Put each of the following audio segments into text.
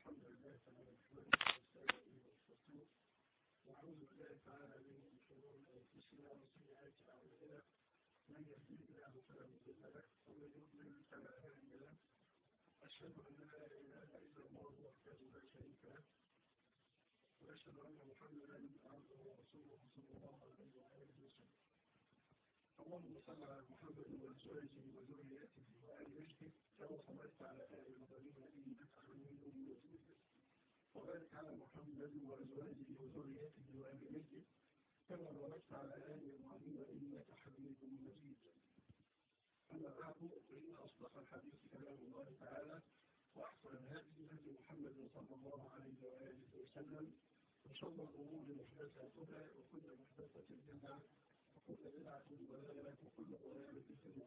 الحمد لله تعالى نحمده ونستعينه ونعوذ بالله تعالى من شرور انفسنا وسيئات اعمالنا من يهده الله فلا مضل له ومن يضلل فلا هادي له اشهد ان لا اله الا الله وحده لا شريك له واشهد ان محمدا عبده ورسوله صلى الله عليه واله وسلم اللهم صل على محمد وازواجه وذريته وال بيته كما صليت على ال ابراهيم انك حميد مجيد وبارك على محمد وازواجه وذريته وال بيته كما باركت على ال ابراهيم انك حميد مجيد اما بعد فان اصدق الحديث كلام الله تعالى واحسن الهدي هدي محمد صلى الله عليه واله وسلم وشر الامور محدثاتها وكل محدثه بدعه وكل بدعة ضلالة وكل ضلالة في النار.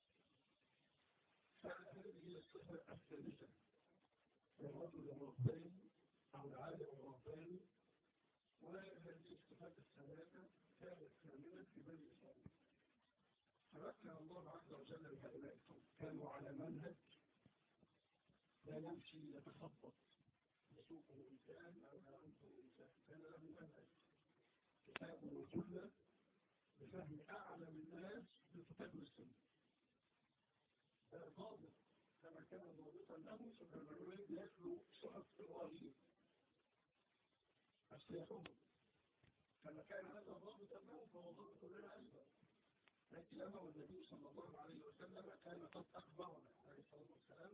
فهذه الصفة الثالثة الرجل الرباني أو العالم الرباني وهذه الصفات الثلاثة كانت كاملة في بني إسرائيل. فمكن الله عز وجل لهؤلاء القوم كانوا على منهج لا يمشي يتخبط يسوقه إنسان أو يعرفه إنسان كان له منهج كتاب وسنة بفهم أعلم الناس بالكتاب والسنة. ضابط كما كان ضابطا له سبحان الرحمن يتلو صحف إبراهيم السيحون كما كان هذا ضابطا له فهو ضابط لنا أيضا لكن أمر النبي صلى الله عليه وسلم كان قد أخبرنا عليه الصلاة والسلام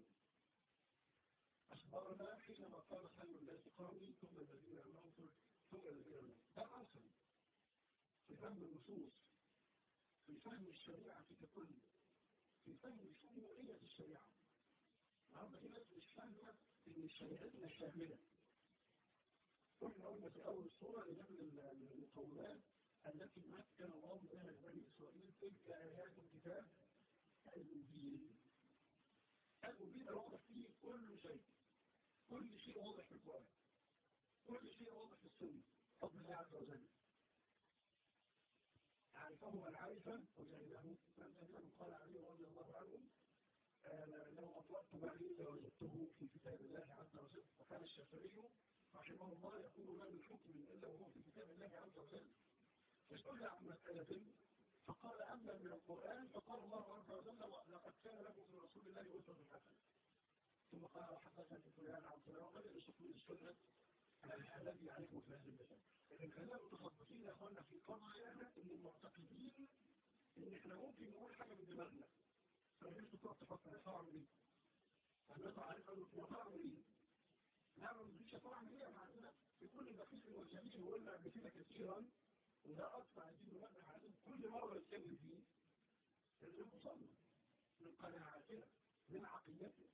أخبرنا حينما قال خير الناس قومي ثم الذين أمرهم ثم الذين أمرهم ده أصل في فهم النصوص في فهم الشريعة ككل في فهم شمولية الشريعة النهارده في ناس مش فاهمة إن شريعتنا شاملة قلنا قلنا في أول الصورة لجمل المقومات التي مكن الله بها لبني إسرائيل تلك آيات الكتاب المبين المبين واضح فيه كل شيء كل شيء واضح في القرآن كل شيء واضح في السنة فضل الله عز وجل عرفه من عرفه وجهله من قال علي رضي الله عنه لو أطلقت معي لوجدته في كتاب الله عز وجل وكان الشافعي رحمه الله يقول ما من حكم إلا وهو في كتاب الله عز وجل فسئل عن مسألة فقال أما من القرآن فقال الله عز وجل لقد كان لكم في رسول الله أسوة حسنة ثم قال حدثني فلان عن فلان وقال يشوف من السنة الذي يعرفه في هذه المسألة لكن خلينا متخبطين يا اخوانا في قضايانا ان المعتقدين ان احنا ممكن نقول حاجه من دماغنا فمش تقعد تفكر هعمل ايه؟ هنطلع عليك اقول لك هعمل ايه؟ لا ما مش هتعمل ايه معنا في كل دقيق والجميل وقلنا قبل كده كثيرا وده اكثر عايزين نبنى عليه كل مره نتكلم فيه لازم نوصل من قناعاتنا من عقيدتنا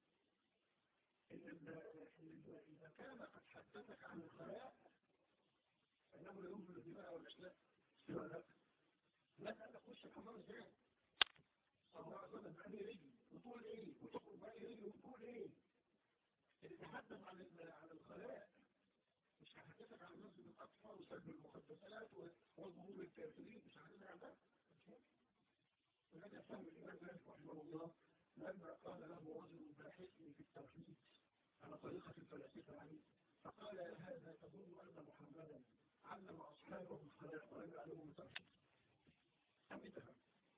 ان اذا كان قد حدثك عن الخلاء فإنه لا ينزل الدماء والأشلاء سوى ذلك لا تقل خش الحمام ازاي صلى الله عليه وسلم بأني رجل وطول ايه وتخرج بأني رجل وطول ايه اللي تحدث عن عن الخلاء مش هحدثك عن مسجد الأقصى وسلب المخدسات وظهور الكافرين مش هحدثك عن ده ولكن فهم الإمام مالك رحمه الله لما قال له رجل باحثني في التوحيد على طريقة الفلاسفة عنه فقال يا هذا تظن أن محمدا علم أصحابه الخلاق ولم يعلموا التوحيد أم تفهم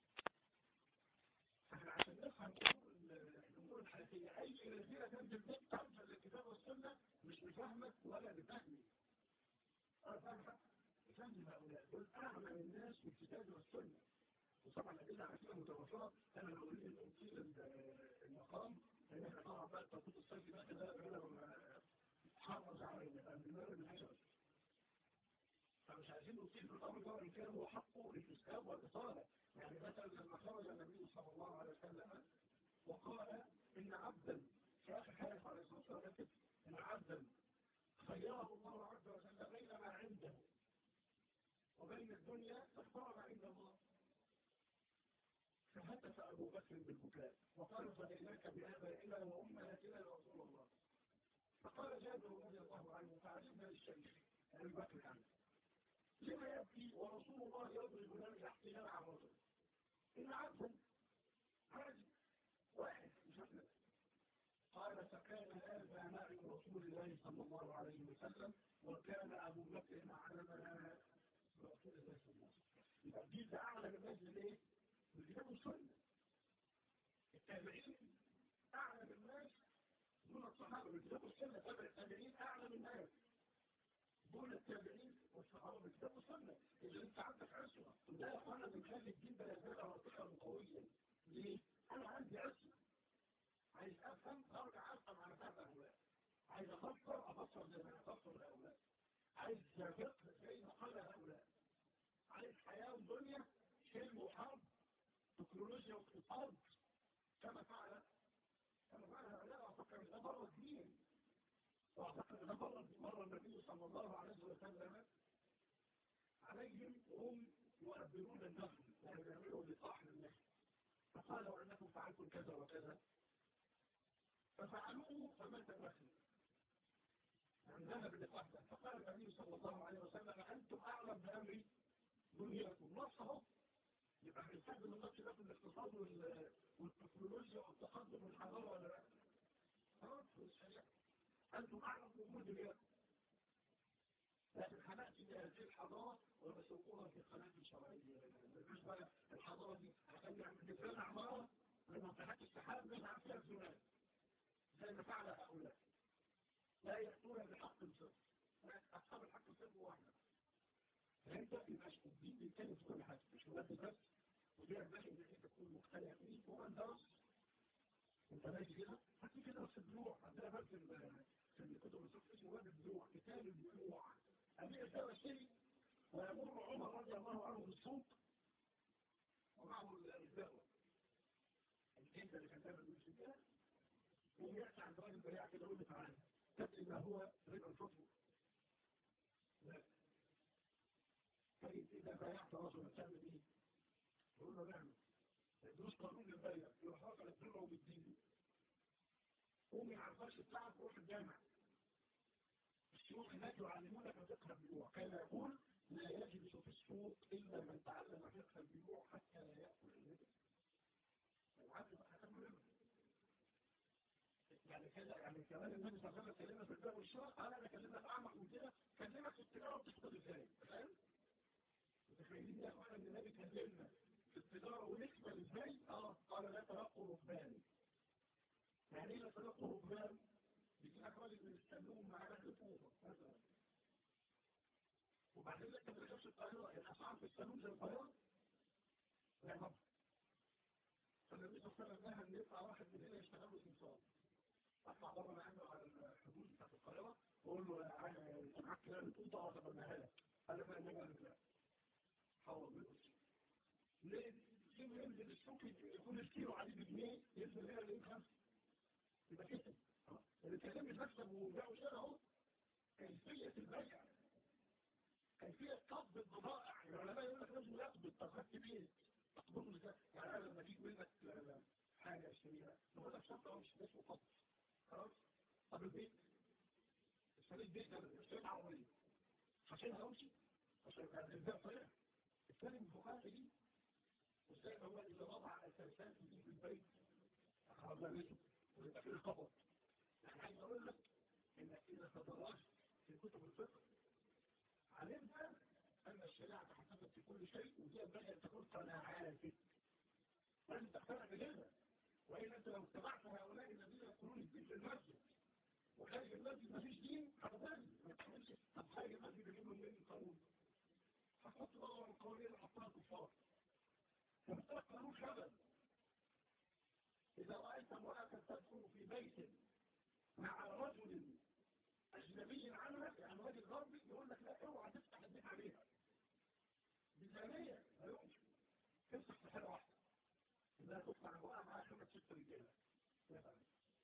فاحنا عشان نفهم الأمور الحياتية أي الذين تنزل بيت تنزل الكتاب والسنة مش بفهمك ولا بفهمي أنا فاهمك بفهم هؤلاء دول أعلم الناس بالكتاب والسنة وطبعا الأدلة عارفين متوفرة أنا لو أريد أن أطيل المقام لأن احنا طبعا بقى التوقيت الصيفي بقى كده حرص علينا بالمرة بالحجر فمش عايزين نصيب الأمر ده إن كان هو حقه للإسلام والإصالة يعني مثلا لما خرج النبي صلى الله عليه وسلم وقال إن عبدا في آخر حديث عليه الصلاة والسلام إن عبدا خيره الله عز وجل بين ما عنده وبين الدنيا فاختار ما عند الله فهتف أبو بكر بالبكاء وقال فديناك بآبائنا وأمهاتنا يا رسول الله فقال جابر رضي الله عنه فعجبنا للشيخ أبي بكر عنه لما يبكي ورسول الله يضرب لنا احتلال عن رجل إن عبدا عادي واحد مش أحمد قال فكان هذا معي رسول الله صلى الله عليه وسلم وكان أبو بكر أعلمنا برسول الله صلى الله عليه وسلم يبقى الجيل ده أعلم الناس ليه؟ بالكتاب والسنة التابعين أعلم الناس دون الصحابة بالكتاب والسنة تابع التابعين أعلم الناس دون التابعين والصحابة بالكتاب والسنة إذا أنت عندك عصمة وده يا أخوانا بنخلي الدين ده يزال راسخا وقويا ليه؟ أنا عندي عصمة عايز أفهم أرجع أفهم على فهم هؤلاء عايز أفكر أفكر زي ما أفكر هؤلاء عايز فقه زي ما قال هؤلاء عايز حياة ودنيا حلم وحرب تكنولوجيا واقتصاد كما فعل كما فعل هؤلاء أفكر ده بره الدين وأعتقد ده بره مرة النبي صلى الله عليه وسلم عليهم وهم يؤبرون النخل يعني يعملوا لصاح النخل فقالوا أنكم فعلتم كذا وكذا ففعلوه فمات النخل يعني ذهب لصاح فقال النبي صلى الله عليه وسلم أنتم أعلم بأمر دنياكم نصه يبقى هنستخدم النص ده في الاقتصاد والتكنولوجيا والتقدم والحضارة ولا لا؟ خلاص أنتم أعلم بأمور دنياكم لكن حمأتي بهذه الحضارة وبسوقوها في قناة شرعية مش بقى الحضارة دي عشان نعمل دفلان عمارة لمنطقة السحاب نزعل فيها الزمان زي ما فعل هؤلاء لا يأتون بحق صفر أصحاب الحق صفر واحدة فأنت يبقى الدين بيتكلم في كل حاجة مش مادة بس ودي ينبغي إنك أنت تكون مقتنع بيه ومن درس أنت ماشي كده حتى كده في البلوع عندنا بس في الكتب الصفر اسمه باب البلوع كتاب البلوع أمير الدولة شيء ويمر عمر رضي الله عنه بالسوق ومعه الدعوة الجنة اللي كان دايما بيمشي كده ويأتي عند راجل بياع كده يقول له تعالى تدري ما هو ربا الفطر لا طيب إذا بايعت رجلا تعمل إيه؟ يقول له نعمل دروس قانون للبيع يروح رافع الدرة وبالدين قومي على الفرش بتاعك وروح الجامع الشيوخ هناك يعلمونك فقه البيوع كان يقول لا يجلس في السوق إلا من تعلم فقه البيوع حتى لا يأكل الربا العبد بقى هتعمل ربا يعني كده يعني كمان النبي صلى الله عليه وسلم كلمة في البيع والشراء أنا بكلمك أعمق من كده كلمك في التجارة بتحصل إزاي فاهم؟ متخيلين يا أخوانا إن النبي كلمنا في التجارة ونقبل إزاي؟ اه قال لا تلقوا ركبان يعني إيه لا تلقوا ركبان؟ بيجيلك راجل من السلوم مع أهل طوبة مثلا وبعدين لك ما تركبش القاهرة الأسعار في السلوم زي القاهرة لا طبعا فالنبي صلى الله عليه وسلم نهى إن يطلع واحد من هنا يشتغل له سمسار أطلع بره معاه على الحدود بتاعت القاهرة وأقول له معاك كده بتقول اه طب أنا هلك قال لي فاهم قال لا حول بيقص ليه؟ ليه ينزل السوق يكون الكيلو عليه بجنيه ينزل هنا ليه خمسة يبقى كده اللي كلمة مكتب وبيع وشراء اهو كيفية البيع كيفية قبض البضائع العلماء يقول لك لازم يقبض تخدت بيه تقبضه ازاي يعني انا لما اجيب منك حاجة اشتريها نقول لك شرط اهو مش اسمه قبض خلاص طب البيت اشتريت بيت ده اشتريت عربية عشان امشي عشان كان البيع طلع الثاني من فقاعة دي وازاي هو اذا وضع الفرسان في البيت اخرجنا منه ويبقى فيه القبض يعني عايز اقول لك انك اذا تدرجت في كتب الفقه علمت ان الشريعه تحدثت في كل شيء ودي ينبغي ان تكون قناعاتك لازم تقتنع بكده والا انت لو اتبعت هؤلاء الذين يقولون الدين في المسجد وخارج المسجد ما فيش دين هتضل ما تعملش طب خارج المسجد يجيب له منين القانون هتحط بقى القوانين اللي حطها الكفار فبالتالي القانون خبل إذا رأيت امرأة تدخل في بيت مع رجل أجنبي عنها يعني راجل غربي يقول لك لا اوعى تفتح البيت عليها بزانية لا يمكن تمسح في حاجة واحدة إذا تفتح امرأة معها خمس ست رجالة مثلا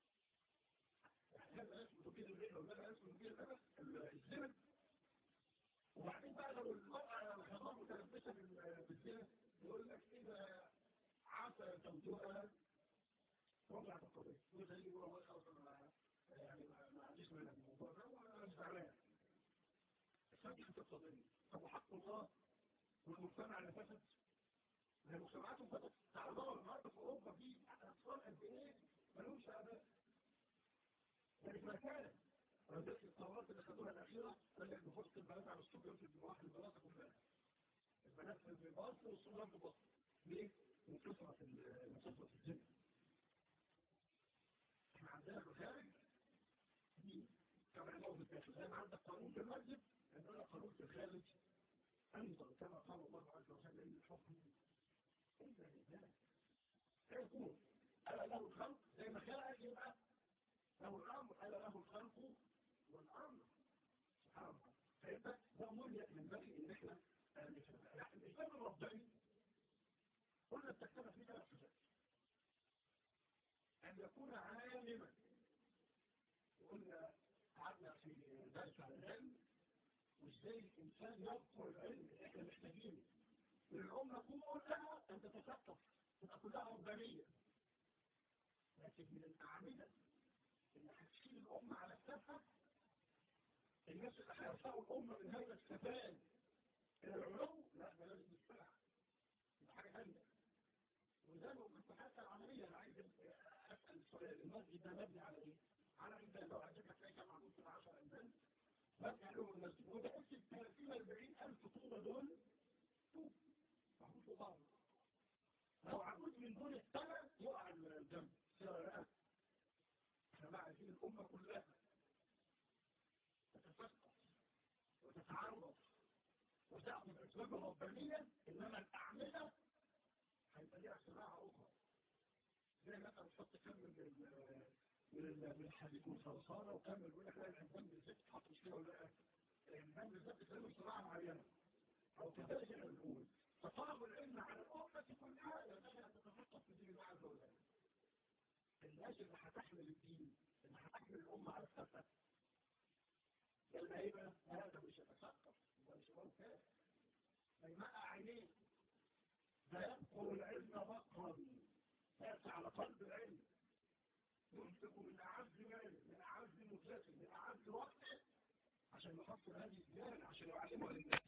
هذا اسمه تبيد الليل وهذا اسمه تبيد الزمن وبعدين بقى لو المرأة الخضار متلبسة بالزنا يقول لك إذا عسى زوجها رجع القضية وزي يقول الله خلاص أنا يعني ما عنديش من الموضوع ده وأنا مش زعلان السبب في القضية طب حق الله والمجتمع اللي فسد المجتمعات فسد تعالوا النهارده في أوروبا في أطفال قد إيه مالهمش آباء يعني في مكان ردت القرارات اللي خدوها الأخيرة قال لك بفرصة البنات على الصبيان في الواحد البنات كلها البنات في الباص والصبيان في الباص ليه؟ من كثرة من كثرة الزنا احنا عندنا في الخارج دي كما انه في الداخل زي ما عندك قانون في المسجد عندنا قانون في الخارج انظر كما قال الله عز وجل ان الحكم الا لله سيكون ألا له الخلق زي ما خلق يبقى له الأمر ألا له الخلق والأمر سبحان الله فيبقى ده مرجع ينبغي إن إحنا نفهم الإسلام الرباني قلنا بتكتبها في ثلاث حاجات أن يكون عالما وقلنا قعدنا في درس عن العلم وازاي الإنسان يذكر العلم إحنا محتاجينه من الأمة كلها أن تتثقف تبقى كلها ربانية لكن من الأعمدة اللي هتشيل الأمة على السفة الناس اللي هيرفعوا الأمة من هذا السفان إلى العلو لا ده لازم يتبع ده حاجة ثانية وده لو كنت حتى العملية أنا عايز أسأل السؤال المسجد ده مبني على إيه؟ على إنسان لو عجبك تلاقي كام عمود كده 10 إنسان مبني عليهم المسجد وتحس ب 30 40 ألف طوبة دول طوب محطوط في بعض لو عمود من دول السنة يقع الجنب سيرة بقى احنا بقى عايزين الأمة كلها تتفقه وتتعرض وتأخذ أسباب الربانية إنما الأعمدة هيبقى ليها صناعة أخرى زي مثلا تحط كم من ال من من الحديد والصلصالة وكمل يقول لك لا الإنسان بالذات تحط مش كده ولا الإنسان بالذات بتعمل صناعة معينة أو كذلك احنا بنقول فطلب العلم على الأمة كلها ينبغي أن تتفقه في دين الله عز وجل الناس اللي هتحمل الدين اللي هتحمل الأمة على السفة يبقى هيبقى هذا مش يتثقف ده مش موقف فيمقع عينيه ده يذكر العلم بقرا يأتي على قلب العلم يمسك من أعز مال من أعز مدرسة من أعز وقت عشان يحصل هذه الديانة عشان يعلمها للناس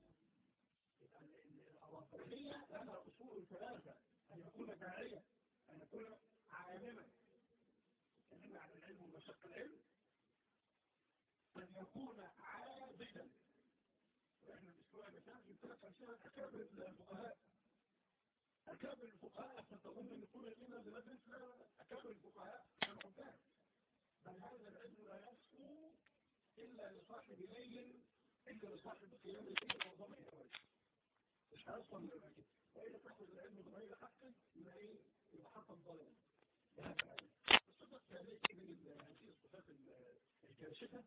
الربانية لها أصول ثلاثة أن يكون داعية أن يكون عالما تكلمنا عن العلم ومشق العلم أن يكون عابدا وإحنا الأسبوع اللي فات جبت لك أمثلة أكابر الفقهاء أكابر الفقهاء فتظن أن كل الإمام اللي بدرس أكابر الفقهاء كانوا عباد بل هذا العلم لا يصفو إلا لصاحب ليل إلا لصاحب قيام الليل وضمن الأول مش هيصل من الأكيد وإذا تأخذ العلم بغير حق يبقى إيه؟ يبقى حق الظلم بهذا العلم الصفة الثالثة من هذه الصفات الكاشفة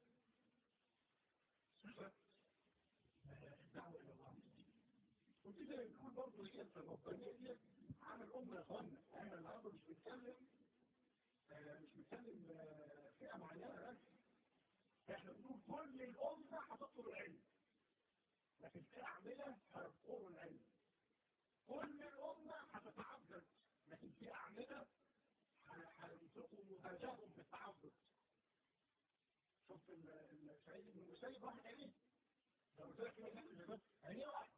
صفة الدعوة إلى الله وكده يكون برضه هي الربانية دي عن الأمة يا إخوانا أنا النهارده مش بتكلم مش بتكلم فئة معينة بس إحنا بنقول كل الأمة هتطلب العلم لكن في أعملة هيذكروا العلم كل الأمة هتتعبد لكن في أعملة هينفقوا مباشرهم في التعبد شوف سعيد بن المسيب واحد عينيه لو قلت لك كده نحن عينيه واحد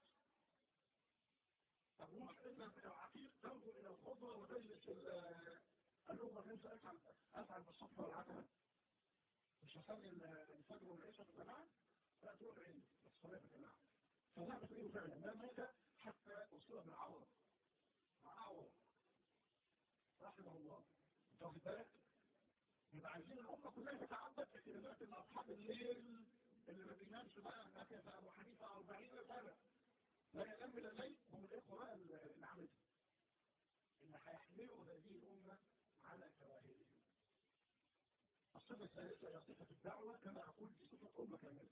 طب روح انت العقيق تنظر الى الخضره وتجلس اللغه انت افعل افعل بالصف والعتبه مش هصلي الفجر والعشاء في الجماعه لا تروح عيني بس صلاه في الجماعه فذهب فيه فعلا ما مات حتى وصل بالعور عور رحمه الله انت واخد بالك يبقى عايزين الأمة كلها تتعبد في كلمات أصحاب الليل اللي ما بينامش بقى نكس أبو حنيفة 40 سنة لا ينام من الليل هم الإخوة بقى اللي عملها اللي هيحملوا هذه الأمة على كواهلهم الصفة الثالثة هي صفة الدعوة كما أقول في صفة أمة كاملة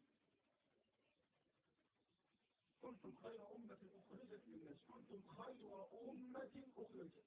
كنتم خير أمة أخرجت للناس كنتم خير أمة أخرجت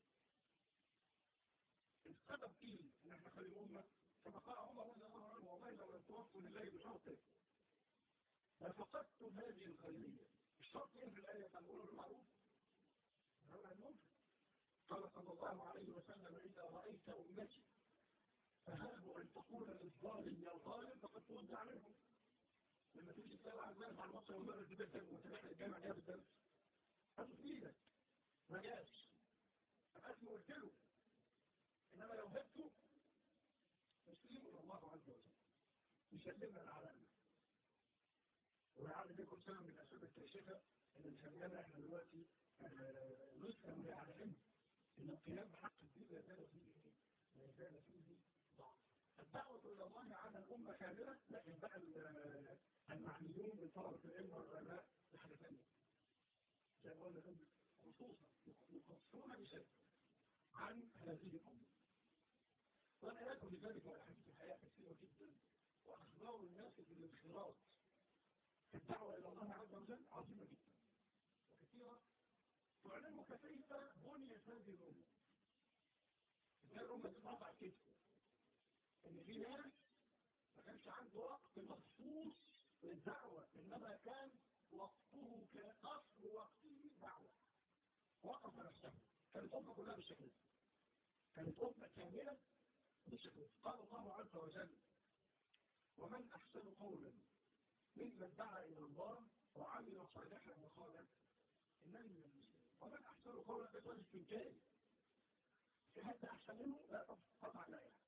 السبب ايه ان احنا خلي امه كما قال عمر رضي الله عنه والله لو لم توفوا لله بشرطه لفقدتم هذه الخيريه الشرط ايه في الايه كان بيقولوا بالمعروف هذا المنكر قال صلى الله عليه وسلم اذا رايت امتي فهاب ان تقول للظالم يا ظالم فقد توزع منهم لما تيجي تسال عن الناس عن مصر ومدرس بدرس وتلاقي الجامع جاب الدرس هاتوا في ايدك ما جاش ابقى قلت له إنما لو هبته تسليم إلى الله عز وجل يسلمنا العالم ولعل دي كل سنة من الأسباب الكاشفة اللي مسمينا احنا دلوقتي نسلم على العلم إن القيام بحق الدين لا زال فيه إيه؟ لا زال فيه ضعف الدعوة إلى الله على الأمة كاملة لكن بقى المعنيون من طلبة العلم والعلماء لحاجة ثانية زي ما قلنا خصوصا يخصون بشيء عن هذه الأمة وأنا لكم لذلك أحاديث الحياة كثيرة جدا وأخبار الناس بالانخراط في الدعوة إلى الله عز وجل عظيمة جدا وكثيرة تعلمك كيف بنيت هذه الأمة إزاي الأمة تترفع كده إن في ناس ما كانش عنده وقت مخصوص للدعوة إنما كان وقته كأصل وقته دعوة وقف نفسه كانت أمة كلها بالشكل كانت أمة كاملة بالشكل قال الله عز وجل ومن أحسن قولا ممن دعا إلى الله وعمل صالحا وقال إنني من المسلمين ومن أحسن قولا بطول استنكاري في حتى أحسن منه لا قطع لا يعني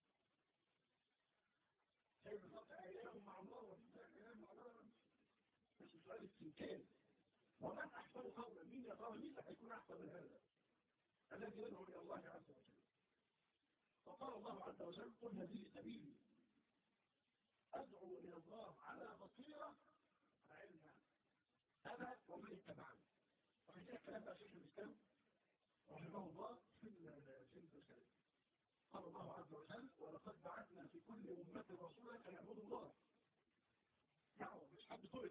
زي بالظبط أيام مع الله وفي أيام مع الله بس سؤال استنكاري ومن أحسن قولا مين يا ترى مين هيكون أحسن من هذا الذي يدعو إلى الله عز وجل وقال الله عز وجل قل هذه سبيلي أدعو إلى الله على بصيرة علما أنا ومن اتبعني وفي الكلام بقى شيخ الإسلام رحمه الله في في الكلام قال الله عز وجل ولقد بعثنا في كل أمة رسولا أن يعبدوا الله دعوة مش حد ترك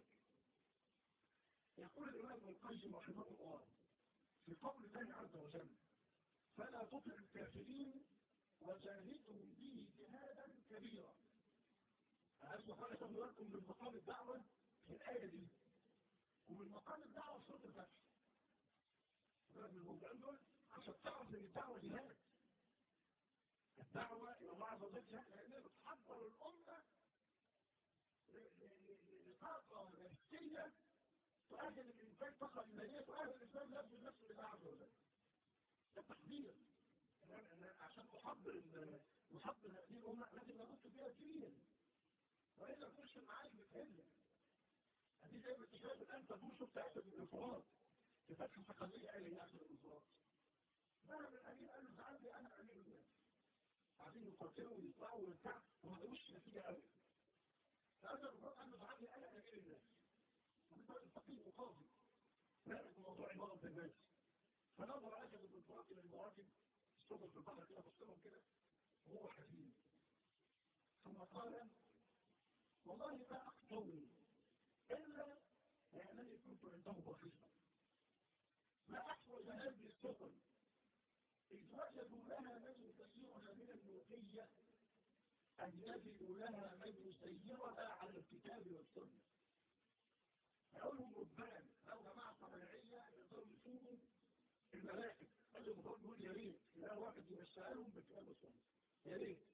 يقول الإمام ابن القيم رحمه الله في قول الله عز وجل فلا تطع الكافرين وجاهدهم به جهادا كبيرا أسمع حاجة تاخد بالكم من مقام الدعوة في الآية دي ومن مقام الدعوة في سورة الفتح من الموضوعين دول عشان تعرف ان الدعوة جهاد الدعوة إلى الله عز وجل جهاد لأنها بتحضر الأمة لطاقة نفسية تؤهل الإنسان طاقة إيمانية تؤهل الإنسان نفسه لنفسه لله عز وجل ده تحضير عشان تحضر نحضر هذه الأمة لازم نبص فيها كبير وإذا تخش المعارك بتهمنا هذه زي ما تشاهد الآن تدوش بتاعت الانفراد في فتح الحقيقية قال لي أحسن الانفراد ذهب الأمير قال له زعل لي أنا أمير الناس عايزين يقاتلوا ويطلعوا ويرتاح وما داوش نتيجة قوي فأنا الانفراد قال له زعل لي أنا أمير الناس وبالتالي الفقيه وقاضي نعرف موضوع عبارة الناس فنظر أسد الانفراد إلى المراكب استوقف في البحر كده بصلهم كده وهو حزين ثم قال والله ما أقتوني إلا لأنني كنت عنده بخيصا ما أحوج هذه السفن إذ وجدوا لها من يسيرها من الموتية أن يجدوا لها من يسيرها على الكتاب والسنة فأولهم ربان أو جماعة طبيعية يقدروا يشوفوا الملائكة قال لهم يقول يا ريت لا واحد يمشيهم بالكتاب والسنة يا ريت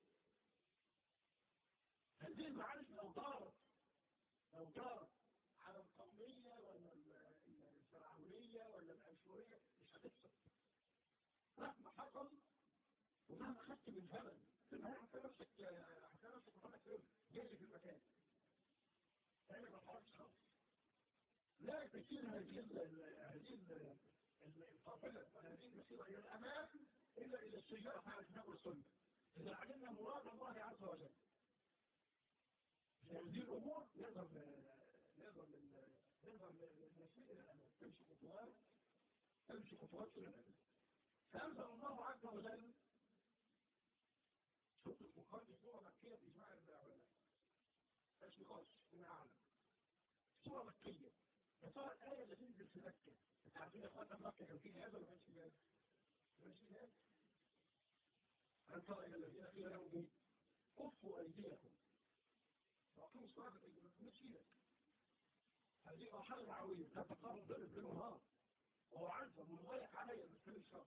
هذه المعارف لو دارت لو دارت على القومية ولا الفرعونية ولا الأشورية مش هتحصل مهما حصل ومهما أخذت من زمن في النهاية حتى نفسك حتى نفسك محمد سيوم جاي في المكان فأنا ما حركش خالص لا تسير هذه هذه القافلة وهذه المسيرة إلى الأمام إلا إلى السيارة على الكتاب والسنة إذا علمنا مراد الله عز وجل هذه الأمور نقدر نقدر نقدر نسير إلى الأمام تمشي خطوات تمشي خطوات إلى الأمام فأنزل الله عز وجل شوف المقارنة سورة مكية بإجماع العلماء مش نقاش من أعلم سورة مكية يا ترى الآية اللي تنزل في مكة انت عارفين يا اخوانا مكة كان فيها هذا ولا كانش فيها هذا؟ ما كانش فيها هذا؟ هل ترى إلى الذين قيل لهم إيه؟ كفوا أيديكم وأقيموا الصلاة مش فيها هذه مرحلة دعوية لا تقارن بين الليل والنهار وهو عارف ومضايق عليا بس مش شرط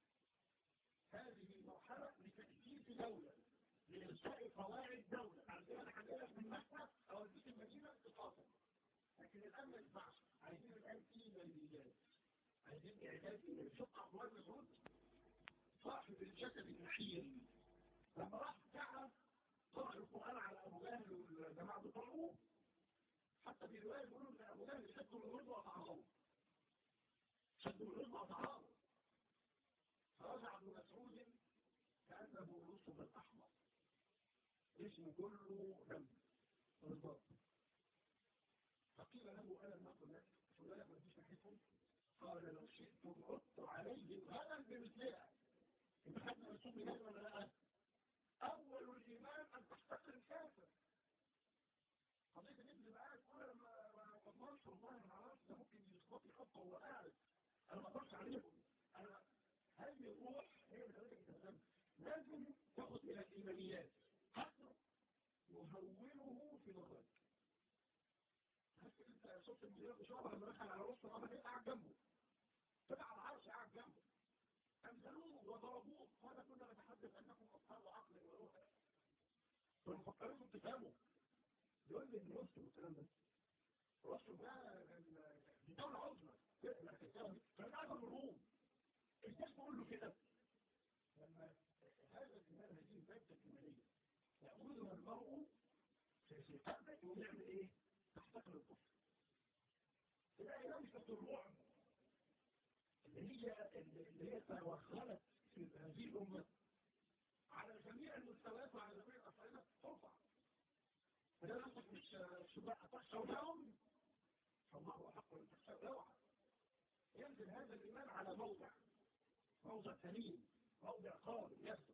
هذه مرحلة لتأسيس دولة لإنشاء قواعد دولة عندنا حاجات من مكة أو البيت المدينة تقاطع لكن الآن ما ينفعش عايزين الآن إيمانيات عايزين إعداد إيمانيات شوف أخبار مسعود صاحب الجسد النحيل لما راح بتاعها قرأ القرآن على أبو جهل الجماعة بيطلعوه حتى في رواية يقولوا ان ابو جهل شدوا من رضا وطعام شدوا من رضا وطعام فرجع ابن مسعود كأنه رسل الأحمر اسمه كله دم رضا فقيل له ألم نقل لك فلان ما فيش ناحيتهم قال لو شئتم عدت عليهم غدا بمثلها انت خدنا رسول الله ولا لا اول الايمان ان تحتقر الكافر قضيه الابن بقى تقول لما ما اضمنش والله ما اعرفش ده ممكن يخبطني خبطه وهو قاعد انا ما اقدرش عليهم انا هذه الروح هي اللي خلتك تتكلم لازم تاخد الى الايمانيات حتى يهونه في نظرك انت شفت المدير شعبه لما دخل على وسط الامر قاعد جنبه طلع على العرش قاعد جنبه أمثلوه وضربوه هذا كنا نتحدث أنكم أصحاب عقل وروح فنفكرهم تفهموا يقول لي إن رسل والكلام ده رسل ده دي دولة عظمى كان قاعد من الروم الناس تقول له كده لما هذا الإيمان هذه المادة الإيمانية يأخذها المرء في قلبه ويعمل إيه؟ تحتقر الكفر تلاقي لمسة الرعب اللي هي اللي هي توغلت في هذه الأمة على جميع المستويات وعلى جميع الأصعدة ترفع فده نفسك مش شباع تخشوا لهم فالله أحق أن تخشوا اوعى ينزل هذا الإيمان على موضع موضع سليم موضع قابل يثبت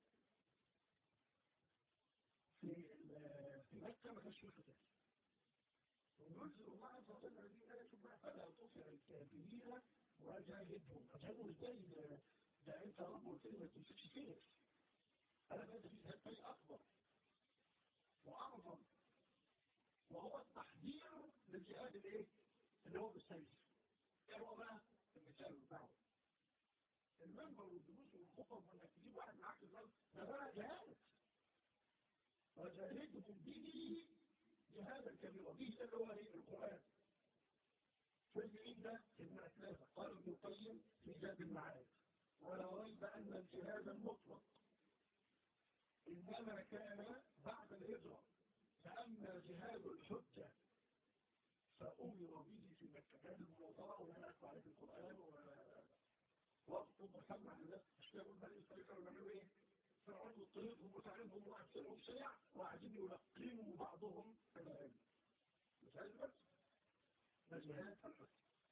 في في مكة ما كانش فيه قتال وينزل الله عز وجل هذه الآية شباع فلا تطع الكافرين وجاهدهم أجهدهم ازاي ده, ده انت رب الكلمة ما تمسكش فيك انا كنت في جهاد تاني اكبر واعظم وهو التحذير للجهاد الايه اللي هو بالسيف ايه هو بقى المثال بتاعه المنبر والدروس والخطب وانك تجيب واحد معاك الارض ده بقى جهاد وجاهدهم به جهادا كبيرا به اللي هو ايه القران فالمين ده ابن أسلافة قال ابن القيم في جاد المعاد ولا ريب أن الجهاد المطلق إنما كان بعد الهجرة فأما جهاد الحجة فأمر به في مكة كان المناظرة ولا أكبر عليه القرآن واخطب وسمع الناس أشياء بني إسرائيل كانوا بيعملوا إيه؟ فرعون وطريقهم وتعليمهم وأكثرهم شيع وقاعدين يلقنوا بعضهم العلم مش عايز بس ده جهاد الحجة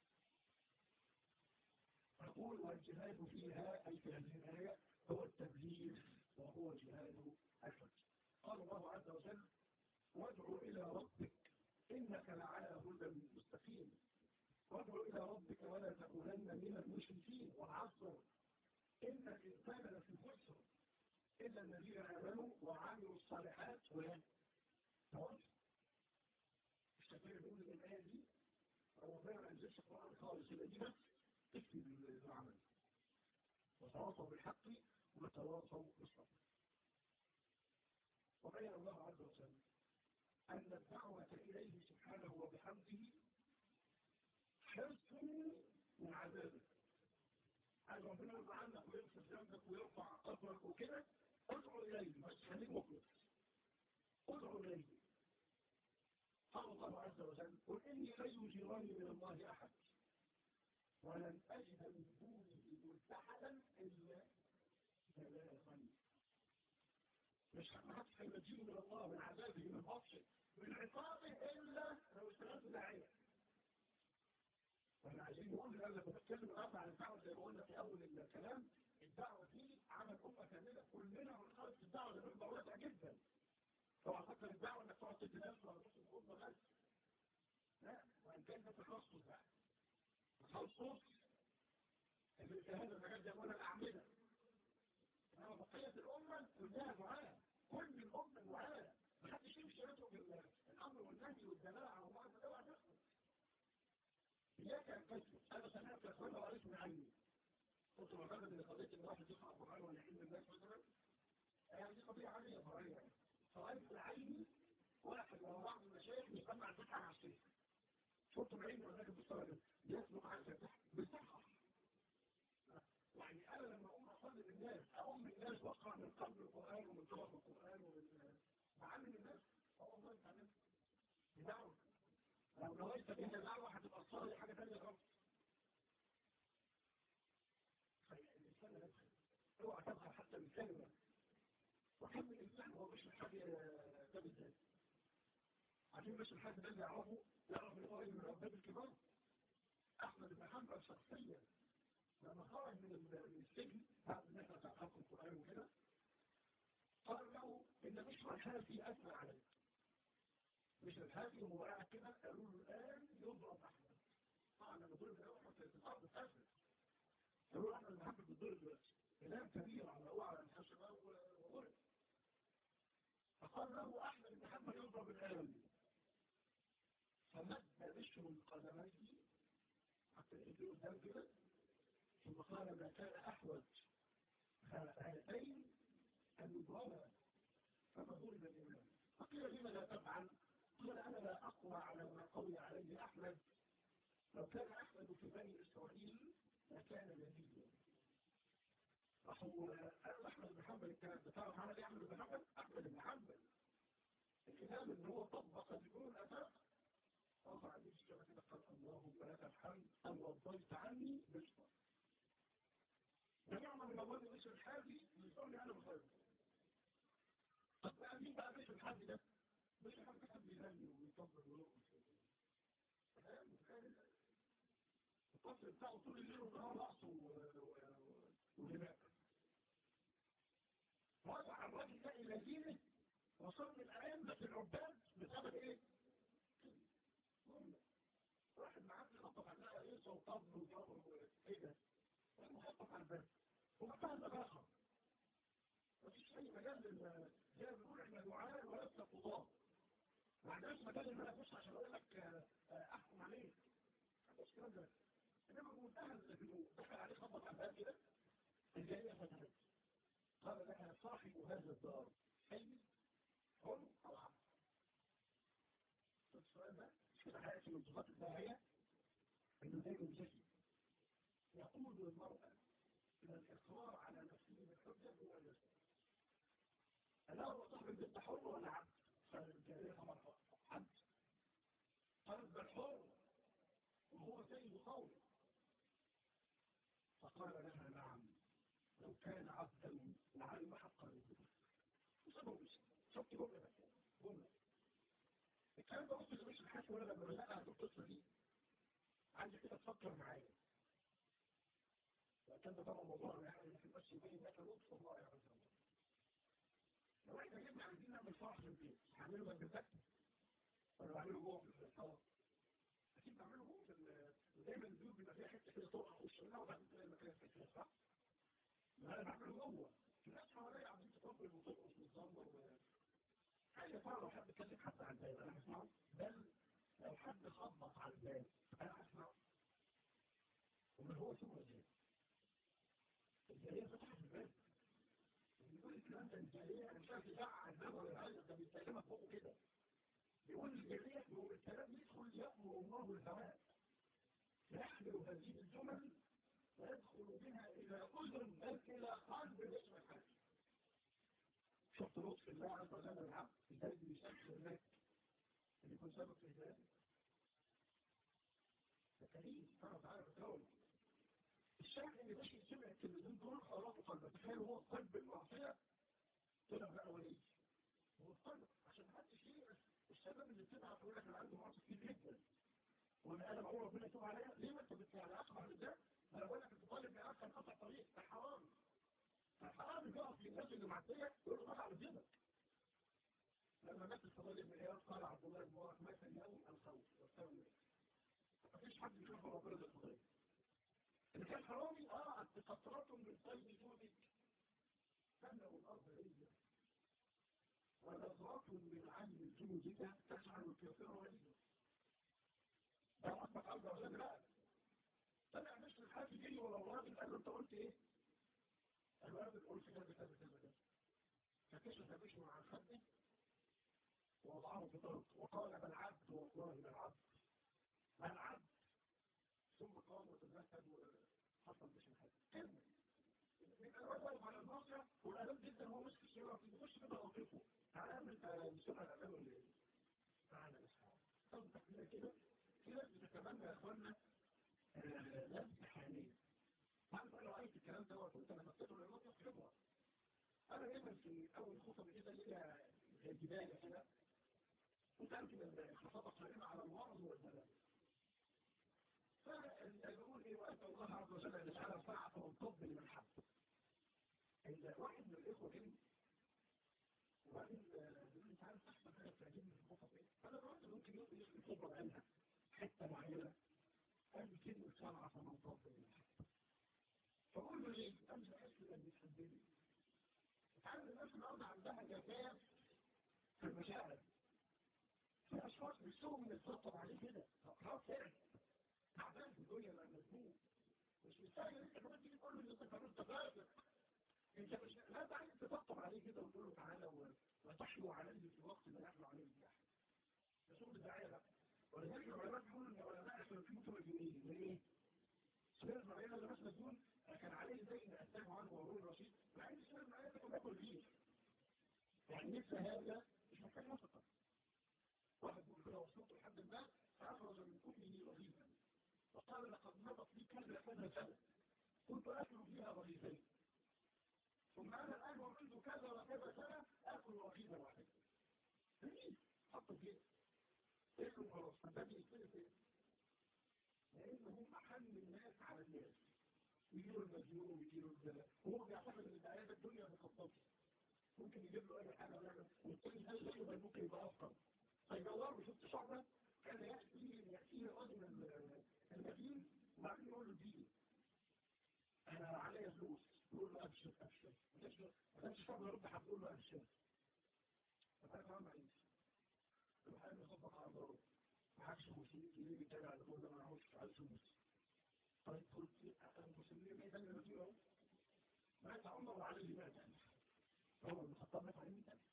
أقول والجهاد فيها أي في هذه الآية هو التبليغ وهو جهاد الحج قال الله عز وجل وادعو إلى ربك إنك لعلى هدى مستقيم وادعو إلى ربك ولا تكونن من المشركين والعصر إن الإنسان لفي خسر إلا الذين آمنوا وعملوا الصالحات وتواصلوا الشافعي بيقول إن الآية دي ربنا ما أنزلش القرآن خالص يبقى دي بس تكفي العمل وتواصوا بالحق وتواصوا بالصبر وبين الله عز وجل أن الدعوة إليه سبحانه وبحمده حرص من عذابه عايز ربنا يرضى عنك ويغفر ذنبك ويرفع قدرك وكده ادعو إليه بس خليك مخلص ادعو إليه قال الله عز وجل قل إني لن يجيرني من الله أحد ولن أجد من دونه ملتحدا إلا ثلاثا مش محدش هينجيه من الله من عذابه من بطشه من عقابه إلا لو اشتغلت داعية واحنا عايزين نقول لما بنتكلم النهارده عن الدعوه زي ما قلنا في اول الكلام الدعوه دي عمل امه كامله كلنا بنخالف في الدعوه لان الموضوع واسع جدا طبعا فكر الدعوه انك تقعد تدي درس ولا تدي خطبه بس لا وان كان ده تخصص بقى تخصص في هذا المجال زي ما قلنا الاعمده انما بقيه الامه كلها معاه كل الامه معاه محدش يمشي يترك الامر والنهي والدلاله على الله ده اوعى تسكت إياك أن تسكت أنا سمعت أخوانا وعرفت من عني قلت معتقد إن قضية إن واحد يقرأ القرآن ولا يحل الناس مثلا يعني دي قضية عادية فرعية فرأيت العيني واحد من بعض المشايخ يسمع الفتحة على الشيخ شفت بعيني وذاك بالصلاة يسلك على الفتحة بالصحة يعني أنا لما أقوم أصلي بالناس أقوم بالناس وأقرأ من قبل القرآن ومن طرف القرآن ومن معلم الناس أقوم الله يتعلم نويت بها دعوة هتبقى الصلاة حاجة ثانية خالص فالإنسان يدخل اوعى تظهر حتى بالكلمة وكم من الإنسان هو مش محتاج ده بالذات عشان مش الحاج ده يعرفه يعرف ان هو من الأبواب الكبار أحمد بن حنبل شخصيا لما خرج من السجن بعد ان احنا تحقق القرآن وكده قال له ان مش الحافي أثنى عليك مش الحافي هو قاعد كده قالوا له الآن يضرب أحمد طبعا لما ضرب الأول في الأرض اتأثر قالوا له أحمد بن حنبل بتضرب دلوقتي كلام كبير على وعلى الحشرة وضرب فقال له أحمد بن حنبل يضرب الآن فمد وشه من قدميه حتى يجي قدام كده ثم قال ما كان أحوج هاتين أن يضربا فما ضرب الإمام فقيل لما لا تفعل قال أنا لا أقوى على ما قوي عليه أحمد لو كان أحمد في بني إسرائيل لكان نبيا راحوا قالوا أحمد بن حنبل الكلام ده تعرف عمل إيه أحمد بن حنبل؟ أحمد بن حنبل الكتاب اللي هو طبق بدون الأساس رفع الإجابة كده قال اللهم لك الحمد أن رضيت عني بشرا ونعم من أول بشر الحادي يصلي أنا بخير طب بقى مين بقى بشر الحادي ده؟ بشر الحادي ده كان بيغني ويطبل ويرقص الطفل بتاعه طول الليل والنهار رقص وغناء رجع الراجل ده إلى دينه وصل الأئمة في العباد بسبب إيه؟ واحد معاه خطف على ايه وطبل وضرب ايه ده؟ مخطط على الباب ومحتاج الآخر مفيش أي مجال لل زي ما بنقول احنا دعاء ولست قضاة ما عندناش مجال ان انا اخش عشان اقول لك احكم عليك مفيش الكلام ده انما بمنتهى الهدوء دخل عليه خبط على الباب كده الجارية فتحت قال لك صاحب هذا الدار حي حر او عبد السؤال ده كده حياتي من صفات الداعية انه دايما ذكي يقود المرأة إلى الإصرار على نفسه بالحجة هو اليسر ألا هو صاحب البنت حر ولا عبد؟ قال الجارية طبعا عبد قالت بل حر وهو سيد قومه فقال لها نعم لو كان عبدا لعلم حقا للذكر وسبب شفت جملة بس جملة الكلام ده مش مش الحاكم ولا لما بدأنا في القصة دي عايز كده تفكر معايا وكان ده طبعا موضوع يعني في المشي بين لك لطف الله عز وجل لو احنا جبنا عايزين نعمل فرح في البيت هنعمله جنب البيت ولا نعمله جوه في الصالة اكيد نعمله جوه في دايما البيوت بيبقى فيها حته كده طرقه في وشنا وبعدين تلاقي المكان فيه صح؟ ما انا بعمله جوه في ناس حواليا عاملين تطبل وترقص وتزمر حاجة فعلا لو حد كلم حد على الباب أنا هسمعه بل لو حد خبط على الباب أنا هسمعه ومن هو ثم زين الجارية فتحت الباب بيقول الكلام ده الجارية أنا مش عارف يزعق الباب ولا يعيط ده بيتكلمها فوق كده بيقول الجارية بيقول الكلام يدخل يأمر الله الهواء يحمل هذه الجمل ويدخل بها إلى أذن بل إلى قلب الاسم الحاكم شفت لطف الله عز وجل العبد ازاي بيسخر لك اللي يكون سبب في ذلك فكريم سبحانه وتعالى بتقول الشاعر اللي ماشي سمع الكلمتين دول خلاص قلبه تخيل هو قلب المعصيه طلع بقى ولي هو قلب عشان محدش ييأس الشباب اللي بتبعت يقول لك انا عندي معاصي كتير جدا وانا انا بقول ربنا يتوب عليا ليه ما انت بتعمل اصبح لله؟ انا بقول لك الطالب بيعرف كان قطع طريق ده حرام الحرام يقف للناس اللي معديه يقول له قطع رجلك لما مات الفضيل بن عياض قال عبد الله بن مبارك مات اليوم الخوف والثمن مفيش حد يشوف ربنا بالفضيل اللي كان حرامي اه بقطرات من قلب جودك تملأ الارض عزا ونظرات من عين جودك تجعل الكافر وليا ده ربك عز وجل بقى طلع مش الحاج جري ولا الراجل قال له انت قلت ايه؟ قال له انا قلت كذا كذا كذا كذا فكشف بشه عن خده ووضعه في الارض وقال بل عبد والله بل عبد بل عبد ثم قام وتذهب وحصل مش الحاج كلمه واقف على الناصيه والادب جدا هو ماسك السياره بيخش كده اوقفه تعالى انت مسمع الادب ولا ايه؟ تعالى يا اصحابي طب كده كده في ناس بتتمنى يا اخوانا لمسه حاليه عارف انا رايت الكلام ده وقلت انا مسيته للناس يطلبها انا دايما في اول خطب كده ليا البدايه كده كنت اركب الخطابه قائمه على الوعظ والبلاغ فبقول ايه واسال الله عز وجل ان يجعل ساعه والطب لمن حب واحد من الاخوه هنا وبعدين انت عارف احسن حاجه بتعجبني في الخطب ايه؟ انا الراجل ممكن يقول الخطبه عنها حته معينه قال كلمه سبعه فمن طب لمن حب فقول له ليه؟ قال له احس انك بتحبني تعرف الناس النهارده عندها جفاف في المشاعر في اشخاص نفسهم يتسطب عليه كده خلاص تعب تعبان في الدنيا بقى مجنون مش مستاهل انت كمان تيجي تقول له ان انت كمان تفاسق انت مش لا انت عايز تطبطب عليه كده وتقول له تعالى وتحلو عليه في الوقت اللي يحلو عليه الجاح ده شغل الداعيه بقى ولذلك العلماء بيقولوا ان العلماء عشان في مطر الجنين من ايه؟ سبيل المعينه اللي مثلا تقول كان عليه زي ما أتاه عنه وهو الرشيد مع ان سبيل المعينه كان بياكل فيه يعني مثل هذا مش محتاج نفقه واحد بيقول كده وصلت لحد ما فأخرج من كله رغيفا وقال لقد مضت لي كذا كذا سنة كنت أكل فيها رغيفين ثم أنا الآن ومنذ كذا وكذا سنة أكل رغيفا واحدا جميل حطوا فيه اكلوا خلاص فبدأ يصير فيه لأنهم أحن الناس على الناس يجيبوا المجنون ويجيبوا الزنا هو بيعتقد ان الدعايه الدنيا مخططه ممكن يجيب له اي حاجه ويعمل والتاني هل زيه ممكن يبقى افضل فيدور شفت شعبه كان ياتي ياتيه رجل المدين وبعدين يقول له اديني انا عليا فلوس يقول له ابشر ابشر ما كانش شعبه يرد حد يقول له ابشر فانا كمان معيش الواحد يخبط على ضرره معكش 500 جنيه بيتابع على طول ده ما معهوش عايز فلوس طيب قلت المسلمين ما يدل نفسه اهو مات عمر وعليه مات عمر بن الخطاب مات عليه مات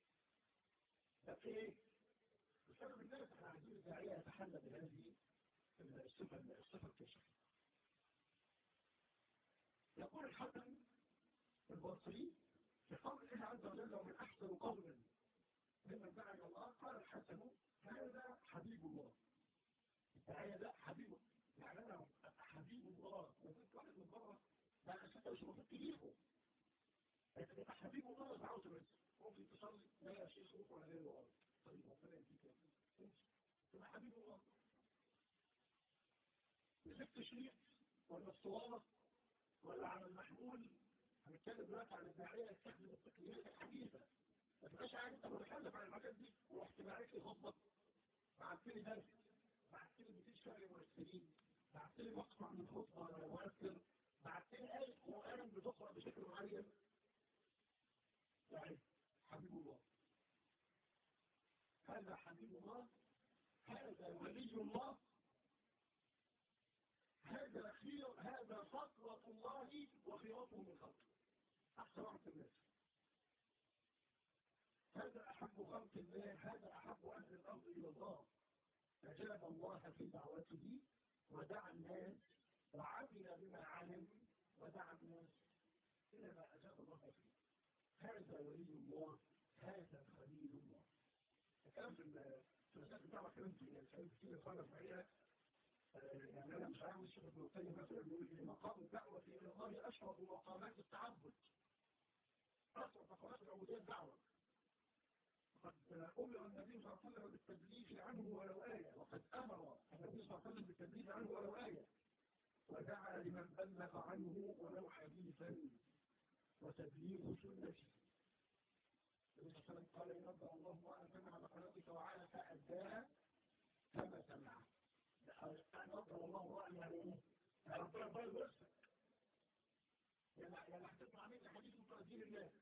ده في ايه؟ بسبب الناس احنا عايزين الداعيه يتحلى بهذه الصفه الصفه الكشفيه يقول الحسن البصري في قول الله عز وجل ومن احسن قولا ممن دعا الى الله قال الحسن هذا حبيب الله الداعيه ده حبيب يعني انا حبيب الله وكنت واحد من بره ده انا شفت مش المفروض تجيبه انت تبقى حبيب الله مش عاوز بس ممكن تصلي لا يا شيخ روح ولا غير وغلط طيب ربنا يديك يا ابني تبقى حبيب الله مسكت شريط ولا الصوابه ولا على المحمول هنتكلم دلوقتي عن الداعيه يستخدم التقنيات الحديثه ما تبقاش عارف انت متخلف عن الحاجات دي ورحت باعت لي خطبه بعت لي درس بعت لي 200 شهر مرسلين بعت لي مقطع من خطبه ولا مؤثر بعت لي آية قرآن بتقرأ بشكل معين يعني حبيب الله هذا حبيب الله هذا ولي الله هذا خير هذا فطرة الله وخيرته من خلقه أحسن واحد الناس هذا أحب خلق الله هذا أحب أهل الأرض إلى الله أجاب الله في دعوته ودعا الناس وعمل بما علم ودعا الناس إلى ما أجاب الله فيه هذا ولي الله هذا خليل الله الكلام في المسائل بتاع كلام في الكلام كتير خالص معايا يعني أنا مش عاوز الشيخ ابن القيم مثلا يقول لي مقام الدعوة إلى الله أشرف مقامات التعبد أشرف مقامات العبودية الدعوة وقد أمر النبي صلى الله عليه وسلم بالتبليغ عنه ولو آية وقد أمر النبي صلى الله عليه وسلم بالتبليغ عنه ولو آية ودعا لمن بلغ عنه ولو حديثا وتبليغ سنته النبي صلى الله عليه وسلم قال إن رب الله وأنا سمع بقناتك وعلى فأداها كما سمع أن رب الله وأنا يعني إيه؟ يعني ربنا طيب نفسك يعني هتسمع مني حديث تأثير الله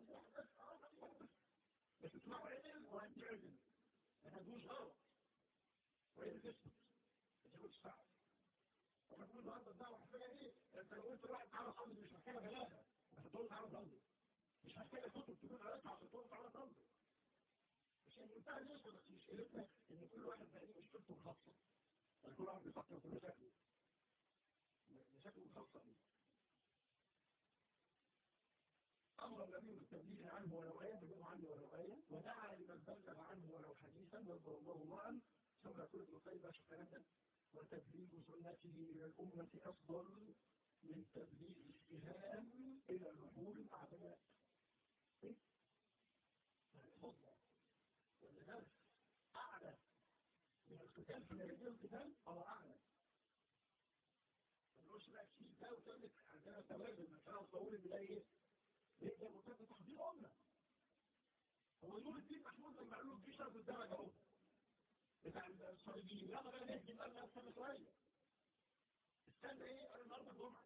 بس تسمعوا علم وأنت علم ما تدوش غلط وإيه تثبت ما تقولش صعب وتقول النهارده الدعوة محتاجة إيه؟ أنت لو قلت لواحد تعالى صلي مش محتاجة بلاغة بس تقول تعالى صلي مش محتاجة كتب تكون قريتها عشان تقول تعالى صلي مش يعني منتهى اليسر بس مشكلتنا إن كل واحد بقى ليه مشكلته الخاصة يعني كل واحد بيفكر في مشاكله مشاكله الخاصة بيه أمر النبي بالتبليغ عنه ولو آية بلغ عنه ولو آية ودعا لمن بلغ عنه ولو حديثا نظر الله امرأ ثم يقول ابن القيم بقى الكلام ده وتبليغ سنته الى الامه افضل من تبليغ السهام الى الرحول الاعداء ايه؟ فضل ولذلك اعلى من القتال في مجال القتال هو اعلى ما نقولش بقى كتير ده وتقول عندنا توازن مثلا الطويل بيلاقي ايه؟ يقدر مرتبط تحضير امه هو نور الدين محمود لما قالوا له في شرط الدرجه اهو بتاع الصليبيين يلا بقى نهدي بقى لنا استنى شويه استنى ايه قالوا النهارده الجمعه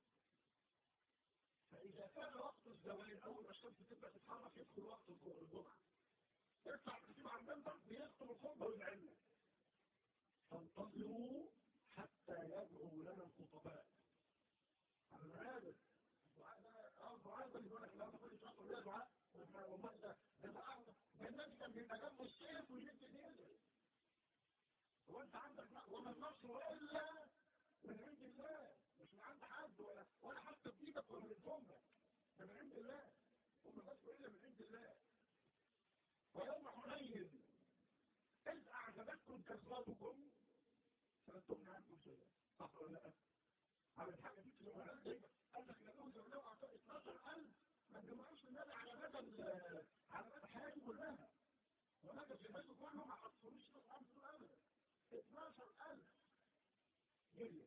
فاذا كان وقت الزوال اول ما الشمس تبدا تتحرك يدخل وقت الجمعه يرفع الكتيب على المنبر بيختم الخطبه والعلم فانتظروا حتى يدعو لنا الخطباء على العاده الدعاء ده يقول لك لا تقول شخص ولا دعاء وما ده ده النبي كان بيبقى جنبه السيف ويمد ايده هو انت عندك وما النصر الا من عند الله مش من عند حد ولا ولا حتى بايدك ولا من فمك ده من عند الله وما النصر الا من عند الله ويوم حنين اذ اعجبتكم كثرتكم فلن تغني عنكم شيئا صح ولا لا؟ عمل حاجه دي كده ولا قال لك لو لو اعطى 12000 ما تجمعوش النبي على مدى على مدى حياته كلها ومدى جهازه كله ما حصلوش الامر ابدا 12000 جري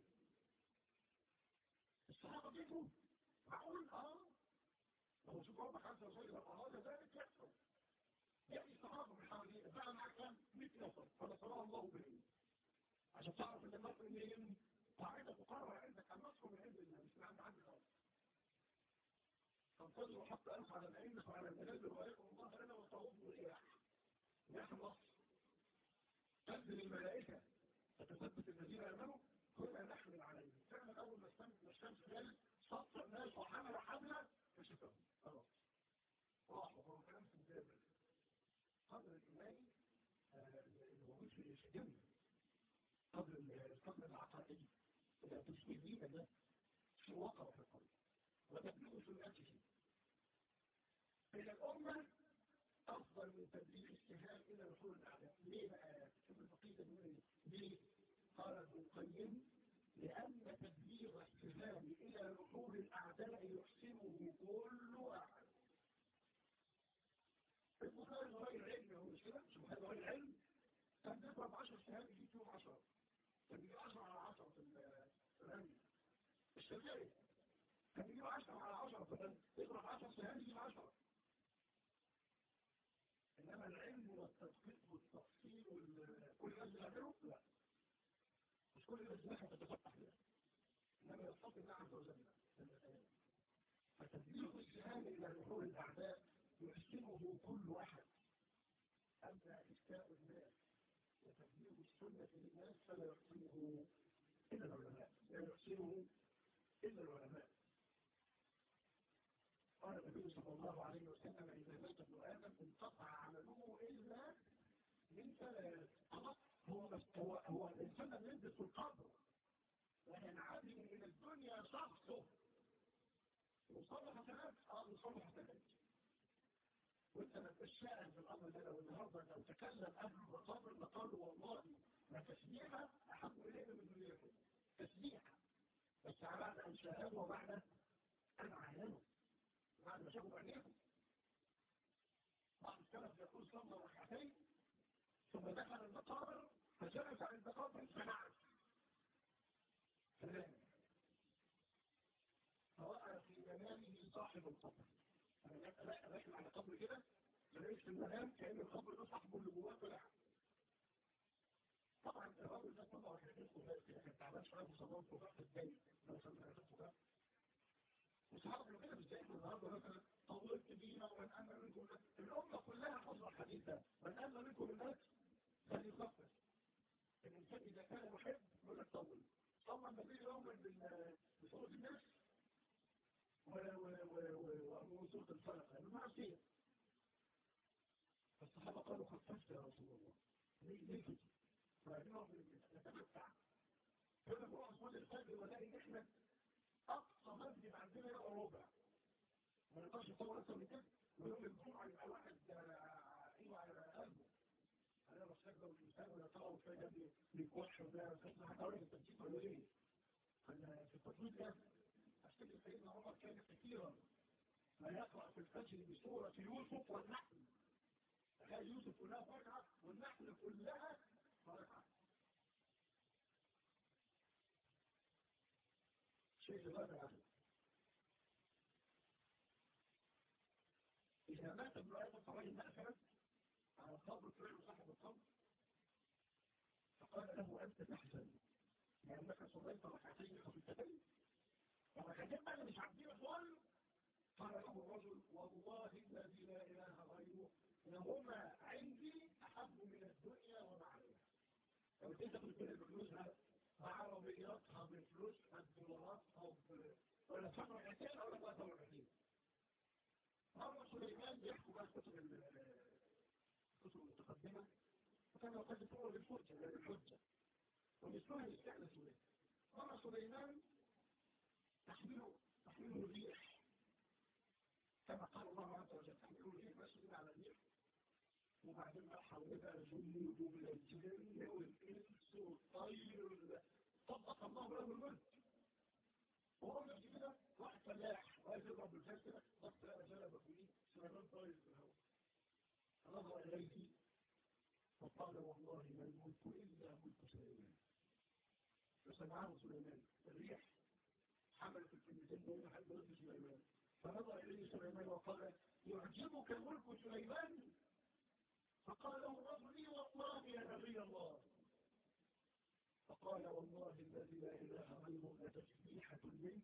الصحابه جيتوا معقول اه لو شوف ربك عز وجل اراد ذلك يحصل يعني الصحابه من حوالي فعلا معاك كام 100 نفر فنصرها الله بهم عشان تعرف ان النصر منين قاعده مقرره عندك النصر من عند الله مش من عند حد خالص فانتظروا حتى أنص على العلم وعلى المنازل وعليكم الله لنا وتعوضوا الرياح رياح النصر تنزل الملائكة فتثبت الذين آمنوا كنا نحمل عليهم فعلا أول ما الشمس الشمس جل سطر الناس وحمل حملة فشفهم خلاص راحوا هو كلام في الجبل قدر الإيمان الموجود في الجنة قدر القدر العقائدي إذا تشبه دينا ده في وقع في القلب وتبليغ سنته إلى الأمة أفضل من تبليغ السهام إلى رسول الأعداء ليه بقى؟ شوف الفقيدة بيقول ليه؟ قال ابن القيم لأن تبليغ السهام إلى رسول الأعداء يحسنه كل أحد البخاري غير علم هو مش كده؟ مش البخاري غير علم كان بيضرب 10 سهام يجيب فيهم 10 كان بيجيب 10 على 10 في الرمي الشافعي كان يجيب 10 على 10 فكان يضرب 10 سهام يجيب 10 انما العلم والتدقيق والتفصيل كل الناس بيعملوا لا مش كل الناس بيعملوا تتفتح لها انما يستطيع الله عز وجل فتبليغ السهام الى دخول الاعداء يحسنه كل احد اما افتاء الناس وتبليغ السنه للناس فلا يحسنه الا العلماء لا يحسنه إلا العلماء قال النبي صلى الله عليه وسلم إذا مات ابن آدم انقطع عمله إلا من ثلاث خلاص هو هو هو الإنسان اللي ينزل في القبر وينعدم من الدنيا شخصه يصلي حسنات اه يصلي حسنات وانت ما تبقاش شاعر في الامر ده لو النهارده لو تكلم اهل المقابر لقالوا والله ما تسبيحه احب الينا من دنياكم تسبيحه بس بعد أن شاهدوا وبعد أن عينوا بعد ما شافوا بعينيهم بعض السلف يقول صلى ركعتين ثم دخل المقابر فجلس عند المقابر فنعس فنام فرأى في منامه صاحب القبر أنا داخل على قبر كده لقيت في المنام كأن القبر ده صاحبه اللي جواه طلع طبعا الراجل ده طبعا كان تعبان شويه وصدمت وقت الدين وصحابه كده مش زي النهارده مثلا طولت بينا ومن امن منكم الامه كلها حفظ الحديث ده من امن منكم الناس فليخفف الانسان اذا كان محب يقول لك طول طبعا النبي يوما بصوره الناس وصوره الفلق بالمعصيه فالصحابه قالوا خففت يا رسول الله ليه ليه كده؟ فبنقعد نتمتع يقول لك روح صلي الفجر ولاقي ان احنا اقصى مسجد عندنا يبقى ربع ما نقدرش نصور اكتر من كده ويوم الجمعه يبقى واحد ايوه على قلبه انا بشتاق يتوضا الانسان ولا ترى فجاه بيكح وده تصلح حتى ولا التنسيق ولا ايه؟ في التطبيق ده افتكر سيدنا عمر كان كثيرا ما يقرا في الفجر بسوره يوسف والنحل تخيل يوسف كلها فرقعه والنحل كلها فرقعه شيء غير عادي إذا مات ابن آدم فراجل مأثرا على القبر فعل صاحب القبر فقال له أنت تحزن لأنك صليت ركعتين خفيفتين وركعتين بقى مش عارفين الظل قال له الرجل والله الذي لا إله غيره لهما عندي أحب من الدنيا وما عليها لو انت كنت بفلوسها بعربياتها بفلوسها بدولاراتها ولا سبع ركعتين ولا بقى سبع ركعتين مرة سليمان بيحكوا بقى الكتب الكتب المتقدمة وكان وقد يقول للفرجة للحجة ومثلها الاستعلى سليمان مرة سليمان تحمله تحمله الريح كما قال الله عز وجل تحمله الريح مسجد على الريح وبعدين بقى حولها جنود من الجن والإنس والطير طبق الله له الملك وهو ماشي كده واحد فلاح وقال يضرب بالفاس كده ضغط جلب فيه سليمان طاير في الهواء نظر إليه فقال والله ما الملك إلا ملك سليمان فسمعه سليمان الريح حملت الكلمتين دول لحد ملك سليمان فنظر إليه سليمان وقال يعجبك ملك سليمان فقال له الرجل لي والله يا نبي الله فقال والله الذي لا إله غيره لتسبيحة منك